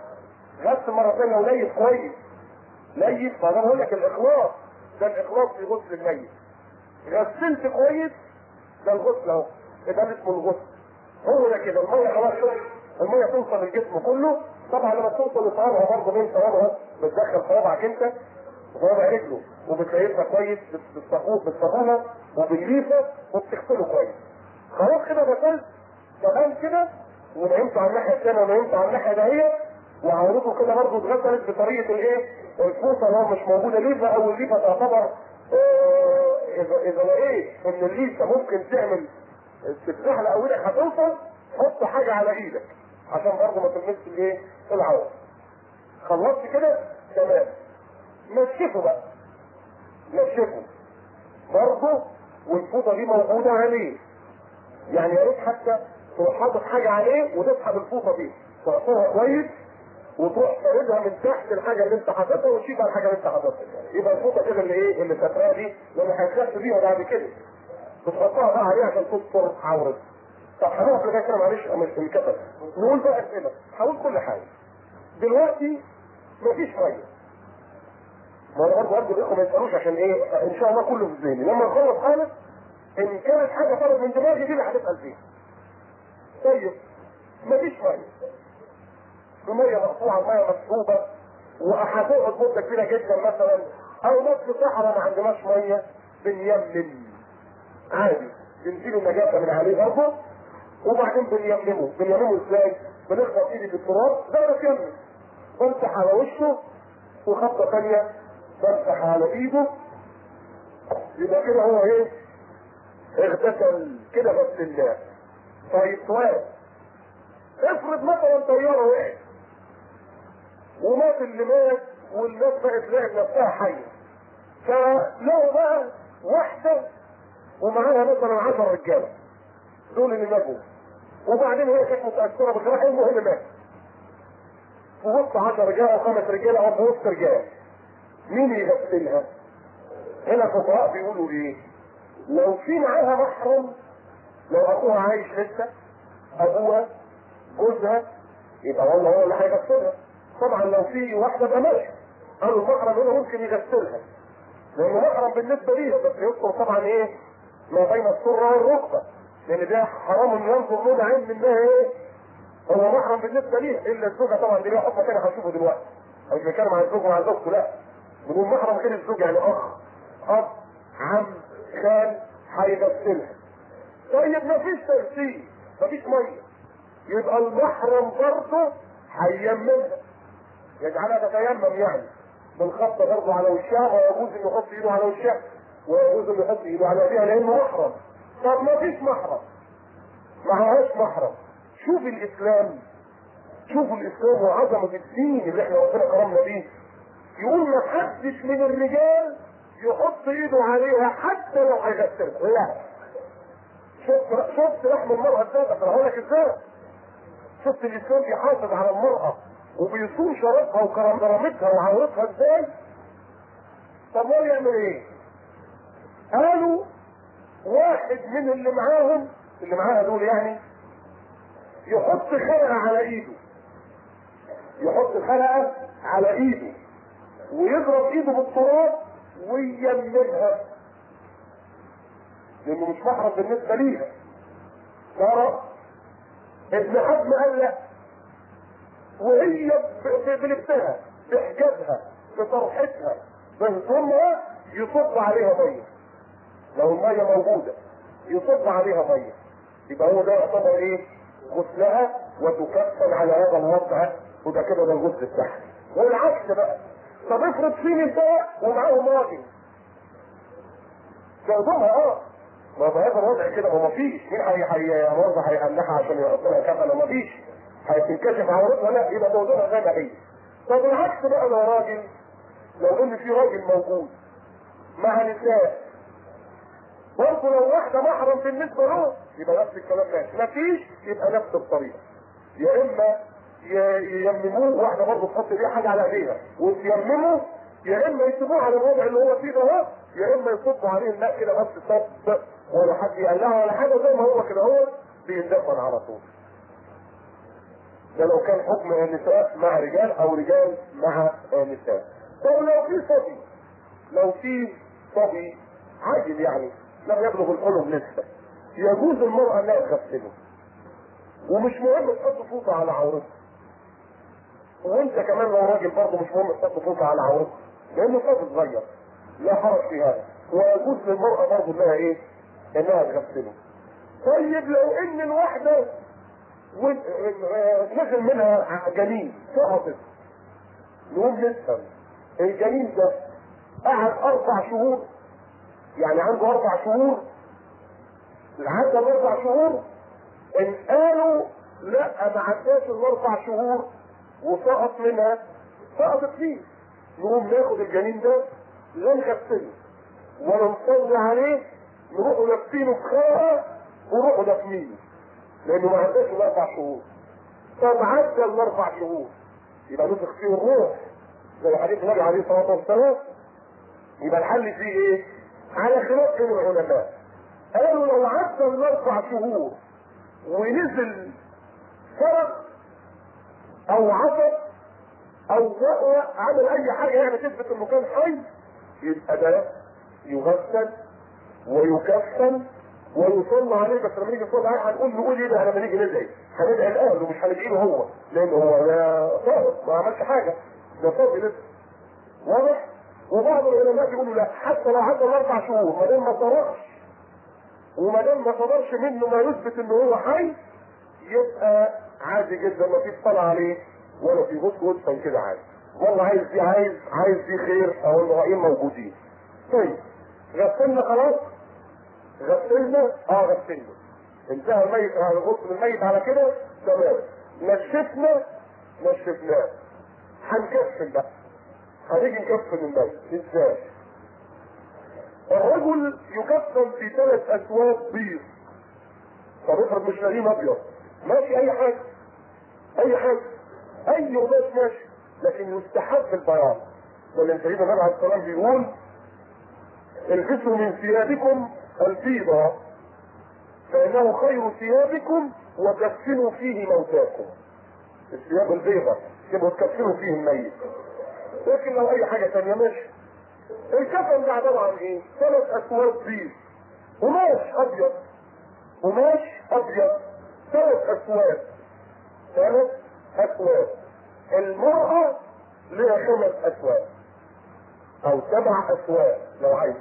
غسل مره ثانيه وليف كويس ليف فانا بقول لك الاخلاص ده الاخلاص في غسل الميت غسلت كويس ده الغسل اهو ده اسمه الغسل هو ده كده الميه خلاص شوف الميه توصل للجسم كله طبعا لما توصل لصوابعها برضه بين صوابعها بتدخل صوابعك انت وصوابع رجله وبتليفها كويس بالصابونه وبالليفه وبتغسله كويس خلاص كده غسلت تمام كده ونعمته على الناحيه الثانيه ونعمته على الناحيه دهيت وعورته كده برضه اتغسلت بطريقه الايه؟ الفوطه اللي هو مش موجوده ليفه او الليفه تعتبر اه اذا اذا لقيت ان الليفه ممكن تعمل تتزحلق او ايدك هتوصل حط حاجه على ايدك عشان برضه ما تلمسش الايه؟ العور. خلصت كده؟ تمام. نشفه بقى. نشفه. برضه والفوطه دي موجوده عليه. يعني يا ريت حتى تروح حاطط حاجه عليه وتسحب الفوطه دي. تعصرها كويس وتروح تاخدها من تحت الحاجه اللي انت حاططها وتشيل على الحاجه اللي انت حاططها. يبقى الفوطه كده اللي ايه؟ اللي فاتراها دي لان هتخف بيها بعد كده. بتحطها بقى عليها عشان تستر عورتك. طب هنقف لغايه كده معلش مش في الكتب نقول بقى اسئله هقول كل حاجه دلوقتي مفيش ميه ما انا برضه برضه الاخوه ما يسالوش عشان ايه ان شاء الله كله في ذهني لما نخلص حاجه ان كانت حاجه طلب من دماغي دي اللي هتسال فيها طيب مفيش ميه الميه مقطوعه الميه مسحوبه وهتقعد مده كبيره جدا مثلا او ناس في صحراء ما عندناش ميه بنيمم عادي بنزيل النجاسه من عليه برضه وبعدين بنيممه بنيممه ازاي؟ بنخبط ايدي في التراب ده بتيمم بمسح على وشه وخطه ثانيه بمسح على ايده يبقى كده هو ايه؟ اغتسل كده بس الله طيب سؤال افرض مثلا طياره وقعت ومات اللي مات والناس بقت لقت نفسها حيه فلو بقى واحده ومعاها مثلا 10 رجاله دول اللي ماتوا وبعدين هي كانت متاثره بجراح المهم مات في وسط 10 رجاله او خمس رجاله او في وسط رجاله مين يغسلها؟ هنا الفقهاء بيقولوا ايه؟ لو في معاها محرم لو اخوها عايش لسه ابوها جوزها يبقى والله هو اللي هيغسلها طبعا لو في واحده بقى ماشي قالوا المحرم هنا ممكن يغسلها لانه محرم بالنسبه ليها بس يذكر طبعا ايه ما بين السره والركبه لان ده حرام ان ينظر له عين منها ايه هو محرم بالنسبه ليها الا الزوجه طبعا دي ليها حكم تاني هنشوفه دلوقتي مش بنتكلم عن الزوج وعن زوجته لا بنقول محرم غير الزوج يعني اخ اب عم خال هيغسلها طيب مفيش تغسيل مفيش ميه يبقى المحرم برضه هيممها يجعلها تتيمم يعني بالخط برضه على وشها ويجوز انه يحط ايده على وشها ويجوز انه يحط ايده على ايديها لانه محرم طب ما فيش محرم معهاش محرم شوف الاسلام شوفوا الاسلام وعظمه الدين اللي احنا ربنا كرمنا بيه يقول ما حدش من الرجال يحط ايده عليها حتى لو هيغسلها لا شفت شفت لحم المرأة ازاي بقول لك ازاي شفت الاسلام بيحافظ على المرأة وبيصون شرفها وكرامتها وعورتها ازاي طب هو يعمل ايه قالوا واحد من اللي معاهم اللي معاها دول يعني يحط خرقة على ايده يحط خرقة على ايده ويضرب ايده بالتراب وييممها لانه مش محرم بالنسبة ليها ترى ابن حزم قال لا وهي بلبسها بحجابها بطرحتها بهدومها يصب عليها ميه لو الميه موجوده يصب عليها ميه يبقى هو ده يعتبر ايه؟ غسلها وتكفن على هذا الوضع وده كده ده الغسل بتاعها والعكس بقى طب افرض في نساء ومعاهم راجل بهدومها اه ما بهذا الوضع كده ما فيش مين هي هي برضه هيقلعها عشان يحطها كفن ما فيش هتنكشف عورتها لا يبقى موضوعها زي ما هي طب العكس بقى لو راجل لو ان في راجل موجود مع نساء برضه لو واحده محرم بالنسبه له يبقى نفس الكلام ماشي مفيش يبقى نفس الطريقه يا اما ييمموه واحده برضه تحط ايديها حاجه على ايديها وتيممه يا اما يسيبوه على الوضع اللي هو فيه ده اهو يا اما يصبوا عليه الماء كده بس صب ولا حد يقلعها ولا حاجه زي ما هو كده هو بيندفن على طول ده لو كان حكم النساء مع رجال او رجال مع نساء طب لو في صبي لو في صبي عاجل يعني لم يبلغ الحلم لسه يجوز المرأة انها تغسله ومش مهم تحط فوطة على عورتها وانت كمان لو راجل برضه مش مهم تحط فوطة على عورتها لانه صبي صغير لا حرج في هذا ويجوز للمرأة برضه انها ايه انها تغسله طيب لو ان الواحدة نزل منها جنين سقطت نقوم نفهم الجنين ده قعد اربع شهور يعني عنده اربع شهور عدى الاربع شهور ان قالوا لا ما عداش الاربع شهور وسقط منها سقطت فيه نقوم ناخد الجنين ده لا نغسله ولا نصلي عليه نروحوا لابسينه بخاء ونروحوا دافنينه لانه ما عداش الاربع شهور طب عدى الاربع شهور يبقى نفخ فيه الروح زي حديث النبي عليه الصلاه والسلام يبقى الحل فيه ايه؟ على خلاف بين العلماء قالوا لو عدى الاربع شهور ونزل فرق او عصب او وقوة عمل اي حاجه يعني تثبت انه كان حي يبقى ده يغسل ويكفن ويصلى عليه بس لما نيجي نصلي عليه هنقول نقول ايه ده لما نيجي ندعي هندعي الاهل ومش هندعي له هو لان هو ده صابر ما عملش حاجه ده صابر لسه واضح وبعض العلماء يقولوا لا حتى لو عدى الاربع شهور ما دام ما صرخش وما دام ما صدرش منه ما يثبت ان هو حي يبقى عادي جدا ما فيش صلاه عليه ولا في غسل وادفن كده عادي والله عايز دي عايز عايز دي خير او الرأيين موجودين طيب غسلنا خلاص غسلنا اه غسلنا انتهى الميت على غسل الميت على كده تمام نشفنا نشفناه هنكفن بقى هنيجي نكفن الميت ازاي الرجل يكفن في ثلاث اسواب بيض طب افرض مش لاقيين ابيض ماشي اي حاجه اي حاجه اي قماش ماشي لكن يستحب البياض لان سيدنا النبي عليه الصلاه بيقول البسوا من ثيابكم البيضة فإنه خير ثيابكم وكفنوا فيه موتاكم الثياب البيضة تبقوا تكفنوا فيه الميت لكن لو أي حاجة تانية ماشي الكفن ده عبارة عن إيه؟ ثلاث أسواب بيض قماش أبيض قماش أبيض ثلاث أسواب ثلاث أسواب المرأة لها خمس أسواب أو سبع أسواب لو عايز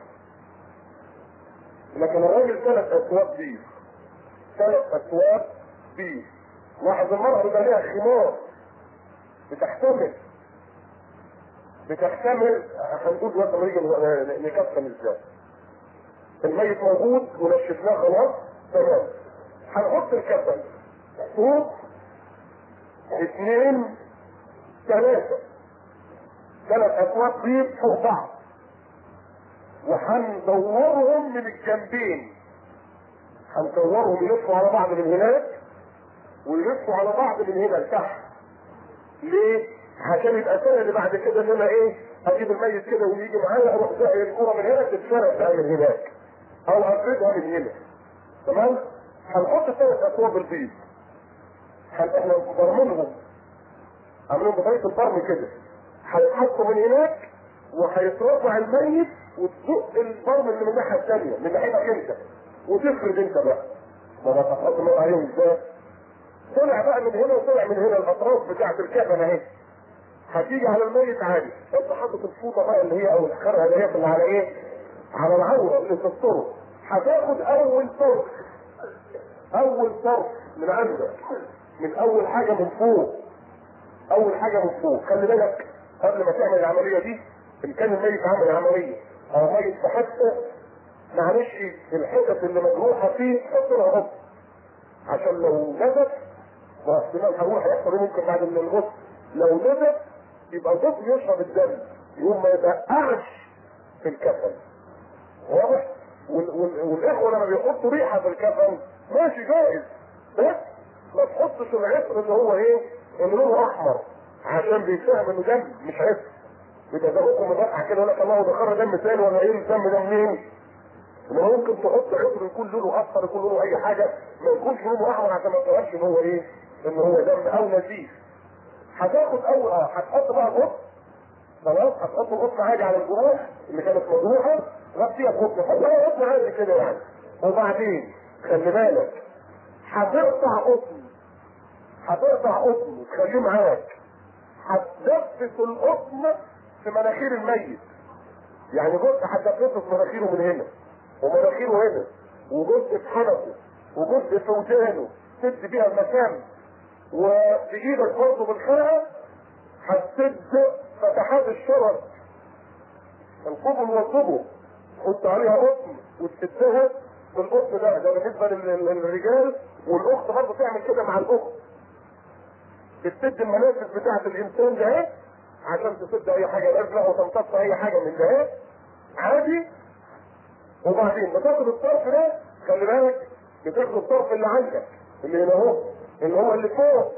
لكن الراجل ثلاث اسواق بيض ثلاث اسواق بيض لاحظ المرأة يبقى لها خمار بتحتمل بتحتمل هنقول دلوقتي لما نيجي نكفن ازاي الميت موجود ونشفناه خلاص تمام هنحط الكفن فوق اثنين ثلاثة ثلاث اسواق بيض فوق بعض وهندورهم من الجنبين هندورهم يلفوا على بعض من هناك ويلفوا على بعض من هنا لتحت ليه؟ عشان يبقى سهل اللي بعد كده ان انا ايه اجيب الميت كده ويجي معايا اروح زي الكوره من هنا تتشرب بقى من هناك او افردها من هنا تمام؟ هنحط ثلاث اثواب البيض احنا برمجهم عاملين بطريقه البرم كده هيتحطوا من هناك وهيترفع الميت وتزق البرم اللي من الناحيه الثانيه من ناحيتك انت وتفرد انت بقى ما انا تحط النار عليهم ازاي؟ طلع بقى من هنا وطلع من هنا الاطراف بتاعت الكفن اهي هتيجي على الميت عادي انت حاطط الفوطه بقى اللي هي او الخرقه اللي هي اللي على ايه؟ على العوره اللي تستره هتاخد اول طرف اول طرف من عندك من اول حاجه من فوق اول حاجه من فوق خلي بالك قبل ما تعمل العمليه دي ان كان الميت عمل عمليه او ميت في حته معلش الحتت اللي مجروحه فيه حط لها غطا عشان لو نزف واحتمال هقول هيحصل ممكن بعد من الغسل لو نزف يبقى الغسل يشرب الدم يقوم ما يبقعش في الكفن واضح وال- وال- والاخوه لما بيحطوا ريحه في الكفن ماشي جائز بس ما تحطش العطر اللي هو ايه اللي لونه احمر عشان بيفهم انه دم مش عطر يبقى ده حكم الرقعه كده يقول لك الله ده خرج دم تاني ولا ايه الدم ده منين؟ ما ممكن تحط عطر يكون لونه اصفر يكون لونه اي حاجه ما يكونش لونه احمر عشان ما تقولش ان هو ايه؟ ان هو دم او نزيف. هتاخد اول اه هتحط بقى قطن خلاص هتحط القطن عادي على الجروح اللي كانت مجروحه غطيها بقطن حط بقى قطن عادي كده يعني وبعدين خلي بالك هتقطع قطن هتقطع قطن وتخليه معاك هتدفس القطن في مناخير الميت يعني جزء هتدفسه في مناخيره من هنا ومناخيره هنا وجزء في حنكه وجزء في ودانه تسد بيها المكان وبايدك برضه بالخرقه هتسد فتحات الشرج القبل والقبل تحط عليها قطن وتسدها بالقطن ده ده بالنسبه لل- للرجال والاخت برضه تعمل كده مع الاخت بتسد المنافذ بتاعت الانسان ده اهي عشان تسد اي حاجه لازمه او تمتص اي حاجه من ده اهي عادي وبعدين بتاخد الطرف ده خلي بالك بتاخد الطرف اللي عندك اللي هنا اهو اللي هو اللي فوق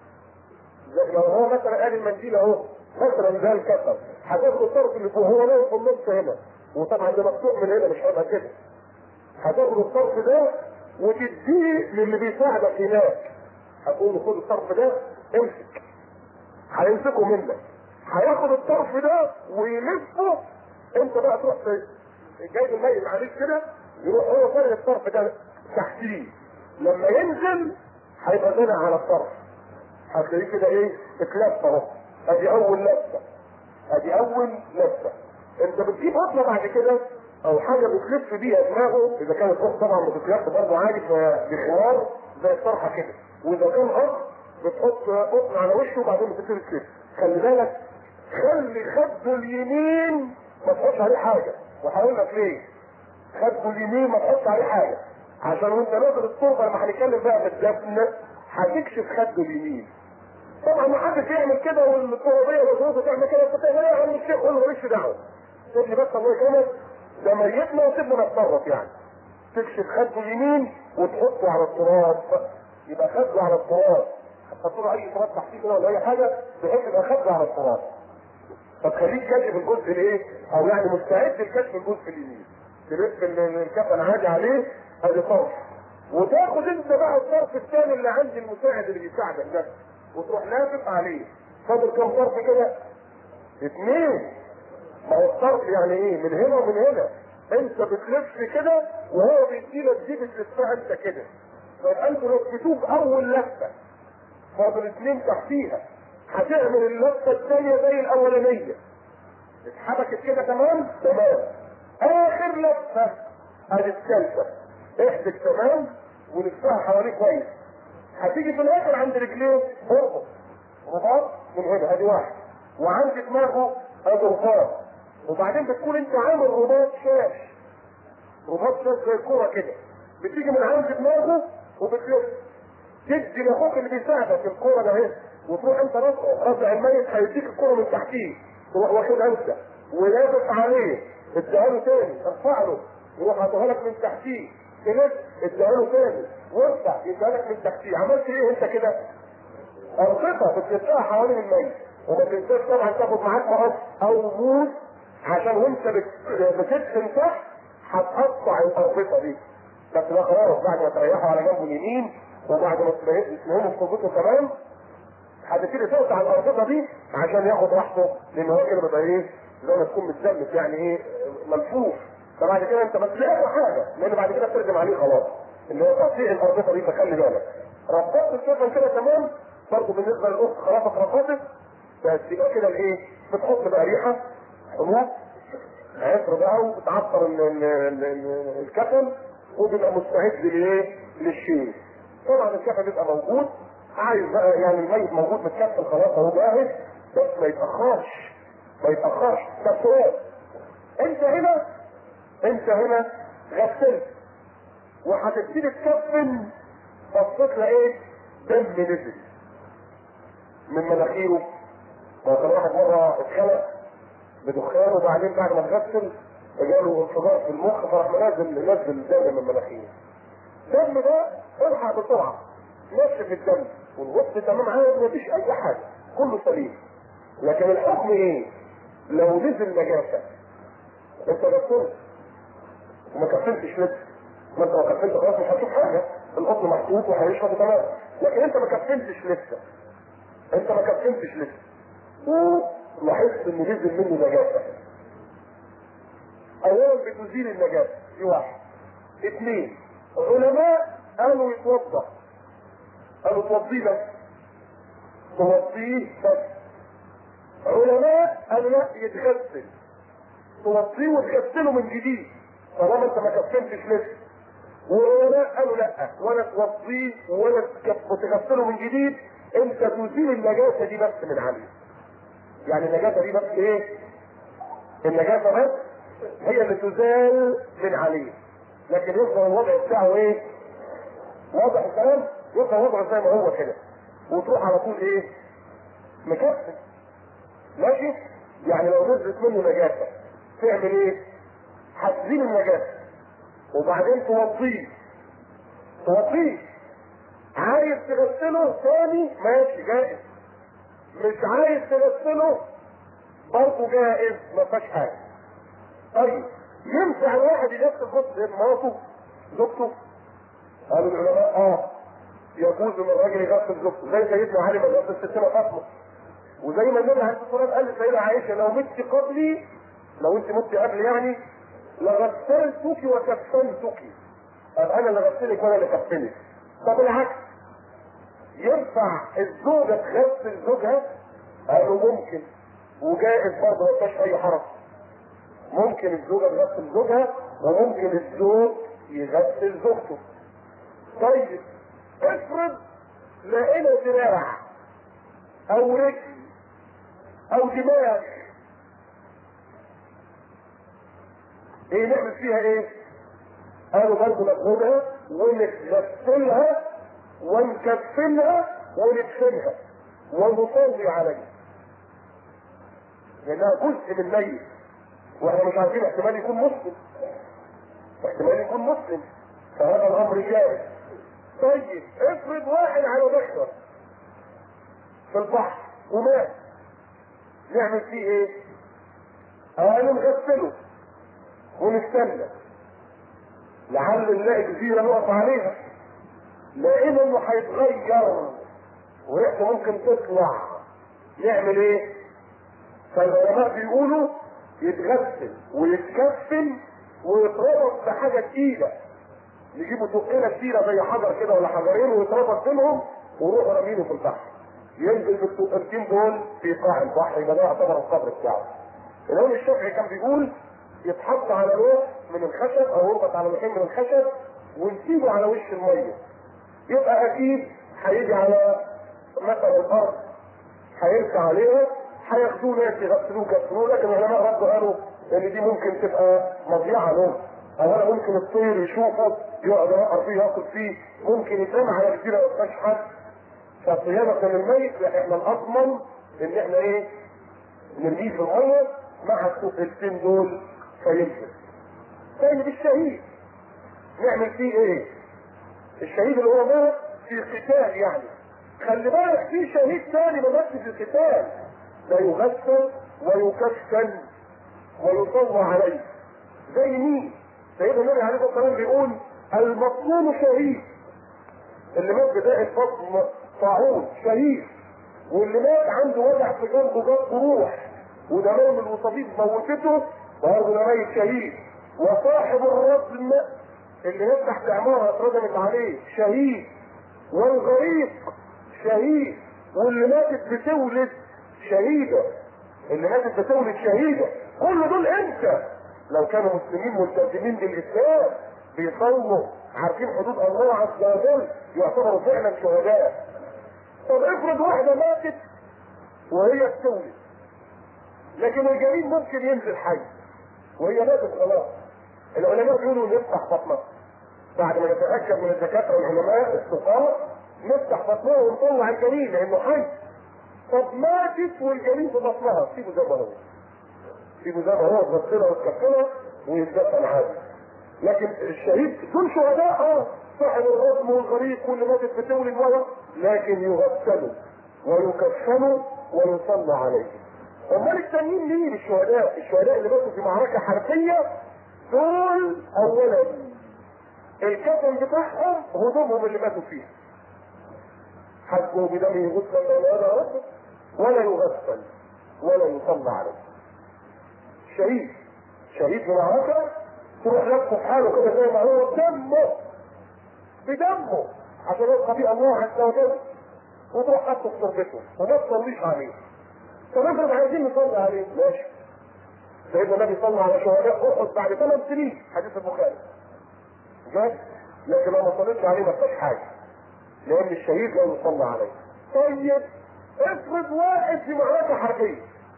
زي لو هو مثلا قال المنديل اهو مثلا ده الكسر هتاخد الطرف اللي فوق هو نايم في النص هنا وطبعا ده مفتوح من هنا مش هيبقى كده هتاخد الطرف ده وتديه للي بيساعدك هناك هتقول له خد الطرف ده امسك هيمسكه منك هياخد الطرف ده ويلفه انت بقى تروح ت- جايب الميت عليك كده يروح هو فارق الطرف ده تحتيه لما ينزل هيبقى غنى على الطرف هتلاقيه كده ايه اتلف اهو ادي اول لفه ادي اول لفه انت بتجيب قطنه بعد كده او حاجه بتلف بيها دماغه اذا كانت اخت طبعا بتتلف برضه عادي بخمار زي الطرحه كده واذا كان اخ بتحط قطن على وشه وبعدين بتبتدي تلف خلي بالك خلي خده اليمين ما تحطش عليه حاجه وهقول لك ليه خده اليمين ما تحطش عليه حاجه عشان وانت نازل التربه لما هنتكلم بقى في الدفن هتكشف خده اليمين طبعا ما حدش يعمل كده والتربيه والظروف تعمل كده انت تعمل ايه يا عم الشيخ قول له ماليش دعوه سيب لي بس الله يكرمك ده ميتنا وسيبنا نتصرف يعني تكشف خده اليمين وتحطه على التراب يبقى خده على التراب هتحط له اي تراب تحتيه كده ولا اي حاجه بحيث يبقى خده على التراب فتخليك كاشف الجزء الايه او يعني مستعد لكشف الجزء اليمين تلف الكفن عادي عليه ادي طرف وتاخد انت بقى الطرف الثاني اللي عند المساعد اللي بيساعدك ده وتروح لافف عليه فاضل كم طرف كده؟ اثنين ما هو الطرف يعني ايه؟ من هنا ومن هنا انت بتلف كده وهو بيديلك دي بتلفها انت كده فيبقى انتوا لفيتوه باول لفه فاضل اثنين تحتيها هتعمل اللفه الثانيه زي الاولانيه اتحبكت كده تمام؟ تمام اخر لفه ادي الثالثه احدث تمام ولفها حواليه كويس هتيجي في الاخر عند رجليه اربط رباط من هنا ادي واحد وعند دماغه ادي رباط وبعدين بتكون انت عامل رباط شاش رباط شاش زي الكوره كده بتيجي من عند دماغه وبتلف تدي لاخوك اللي بيساعدك الكوره ده اهي وتروح انت رافعه رافع الميت هيديك الكوره من تحتيه تروح واخدها انت ولابس عليه اديها له تاني ارفع له يروح حاطها لك من تحتيه تلف اديها له تاني وارفع يديها لك من تحتيه عملت ايه انت كده؟ ارقصه بتلفها حوالين الميت وما تنساش طبعا تاخد معاك مقص او موس عشان وانت بت- بتدفن تحت هتقطع الارقصه دي بس ده خلاص بعد ما تريحوا على جنبه اليمين وبعد ما تفهموا في قوته تمام هتبتدي تقطع الارقصه دي عشان ياخد راحته لان هو كده بيبقى ايه زي ما تكون متزمت يعني ايه ملفوف فبعد كده انت ما تلاقي حاجه لان بعد كده بترجم عليه خلاص اللي هو تقطيع الارقصه دي فخلي بالك ربطت الكفن كده تمام برضه بالنسبه للاخت خلاص ربطت بس يبقى كده الايه بتحط بقى ريحه حبوب عطر بقى وبتعطر ال- ال- ال- ال- الكفن وبيبقى مستعد لايه؟ للشيء. طبعا الكفن بيبقى موجود عايز بقى يعني الميت موجود متكفل خلاص اهو جاهز بس ما يتاخرش ما يتاخرش ده سؤال انت هنا انت هنا غسلت وهتبتدي تكفن بصيت لقيت دم نزل من مناخيره ما كان واحد مره اتخلق بدخان وبعدين بعد ما اتغسل جاله انفجار في المخ فراح منزل نزل دم من مناخيره. الدم ده الحق بسرعه نشف الدم والغصن تمام عادي مفيش اي حاجه كله سليم. لكن الحكم ايه؟ لو نزل نجاسه انت غسلت وما كفنتش لسه ما انت لو كفنت خلاص مش هتشوف حاجه القطن محطوط وهيشرب تمام لكن انت ما كفنتش لسه انت ما كفنتش لسه ولاحظت ان نزل منه نجاسه اولا بتزيل النجاسه دي واحد اثنين علماء قالوا يتوضا قالوا توضيه بس توضيه بس علماء قالوا لا يتغسل توضيه وتغسله من جديد طالما انت ما كفنتش لسه وعلماء قالوا لا ولا توضيه ولا تكف- وتغسله من جديد انت تزيل النجاسه دي بس من عليه يعني النجاسه دي بس ايه النجاسه بس هي اللي تزال من عليه لكن يفضل الوضع بتاعه ايه واضح الكلام يفضل وضعه زي ما هو كده وتروح على طول ايه مكفل ماشي يعني لو نزلت منه نجاسه تعمل ايه هتزيل النجاسه وبعدين توضيه توضيه عايز تغسله تاني ماشي جائز مش عايز تغسله برضه جائز ما فيهاش حاجه طيب ينفع الواحد يغسل غسل مراته زوجته قالوا العلماء اه يجوز ان الراجل يغسل زوجته زي سيدنا علي ما غسل ستنا فاطمه وزي ما النبي عليه الصلاه والسلام قال لسيدنا عائشه لو مت قبلي لو انت مت قبلي يعني لغسلتك وكفنتك طب انا اللي غسلك وانا اللي كفنك طب العكس ينفع الزوجة تغسل زوجها؟ قالوا ممكن وجائز برضه ما فيهاش أي حرج. ممكن الزوجة تغسل زوجها وممكن الزوج يغسل زوجته. طيب افرض لقينا ذراع أو رجل او دماغ ايه نعمل فيها ايه قالوا برضه ناخدها ونغسلها ونكفنها وندفنها ونصلي عليها لانها جزء من ميت واحنا مش عارفين احتمال يكون مسلم احتمال يكون مسلم فهذا الامر جائز طيب افرض واحد على بشر في البحر ومات نعمل فيه ايه؟ قالوا نغسله ونستنى لعل نلاقي جزيرة نقف عليها لقينا انه هيتغير وريحته ممكن تطلع نعمل ايه؟ فالعلماء بيقولوا يتغسل ويتكفن ويتربط بحاجة تقيلة يجيبوا تقيلة كتيرة زي حجر كده ولا حجرين ويتربط بينهم ويروحوا رامينه في البحر ينزل بالتقيلتين دول في قاع البحر يبقى ده يعتبر القبر بتاعه الامام الشافعي كان بيقول يتحط على لوح من الخشب او يربط على لوحين من الخشب ونسيبه على وش الميه يبقى اكيد هيجي على مثلا الارض هيركع عليها هياخدوه ناس يغسلوه يغسلوه لكن العلماء ردوا قالوا ان دي ممكن تبقى مضيعه له اولا ممكن الطير يشوفه يقعد ينقر فيه ياكل فيه ممكن يترمى على جزيره ما يبقاش حد فصيانه للميت لا احنا الاضمن ان احنا ايه نرميه في الميه مع السلسلتين دول فينزل طيب الشهيد نعمل فيه ايه؟ الشهيد اللي هو مات في قتال يعني خلي بالك في شهيد ثاني ما ماتش في القتال لا يغسل ويكفن ويصلى عليه زي مين؟ سيدنا النبي عليه الصلاه والسلام بيقول المطلوب شهيد اللي مات بداية فصل طاعون شهيد واللي مات عنده وجع في جنبه جاب جروح ودمام الوصابيط موتته برضه ده ميت شهيد وصاحب الرجم اللي ناس تحت عمارة اتردمت عليه شهيد والغريق شهيد واللي ماتت بتولد شهيدة اللي ماتت بتولد شهيدة كل دول امتى لو كانوا مسلمين ملتزمين بالاسلام بيصلوا عارفين حدود الله عز وجل يعتبروا فعلا شهداء طب افرض واحدة ماتت وهي بتولد لكن الجنين ممكن ينزل حي وهي ماتت خلاص العلماء بيقولوا نفتح بطنها بعد ما نتاكد من الدكاتره والعلماء الثقات نفتح بطنها ونطلع الجنين لانه حي طب ماتت والجنين في بطنها سيبه زي ما هو سيبه زي ما هو تغسلها وتكفنها ويتدفن عادي لكن الشهيد دول شهداء اه صاحب الرسم والغريق واللي ماتت بتولد ولا لكن يغسلوا ويكفنوا ويصلى عليه امال التانيين مين الشهداء الشهداء اللي ماتوا في معركه حربيه دول اولا الكفن بتاعهم هدومهم اللي ماتوا فيها حسبوا بدمه غسلا ولا رد ولا يغسل ولا يصلى عليه شهيد شهيد في معركه تروح لفه في حاله كده زي ما هو بدمه بدمه عشان يبقى فيه الله عز وجل وتروح حاطه في تربته وما تصليش عليه طب افرض عايزين نصلي عليه ماشي سيدنا النبي صلى على شهداء احد بعد ثمان سنين حديث البخاري جد لكن لو ما صليتش عليه ما فيش حاجه لان الشهيد لا يصلى عليه طيب افرض واحد في معركه حربيه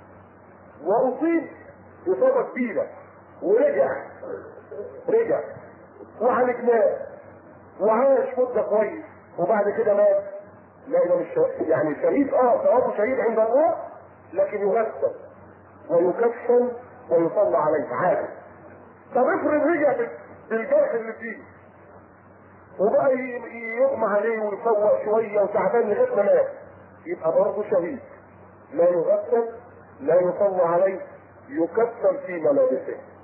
واصيب اصابه كبيره ورجع رجع وعالجناه وعاش مده كويس وبعد كده مات لا ده مش شهيد. يعني شهيد اه ثوابه شهيد عند الله لكن يغسل ويكفن ويصلى عليه عادي طب افرض رجع بالجرح اللي فيه وبقى يغمى عليه ويفوق شويه وتعبان لغايه ما مات يبقى برضه شهيد لا يغسل لا يصلى عليه يكفن في ملابسه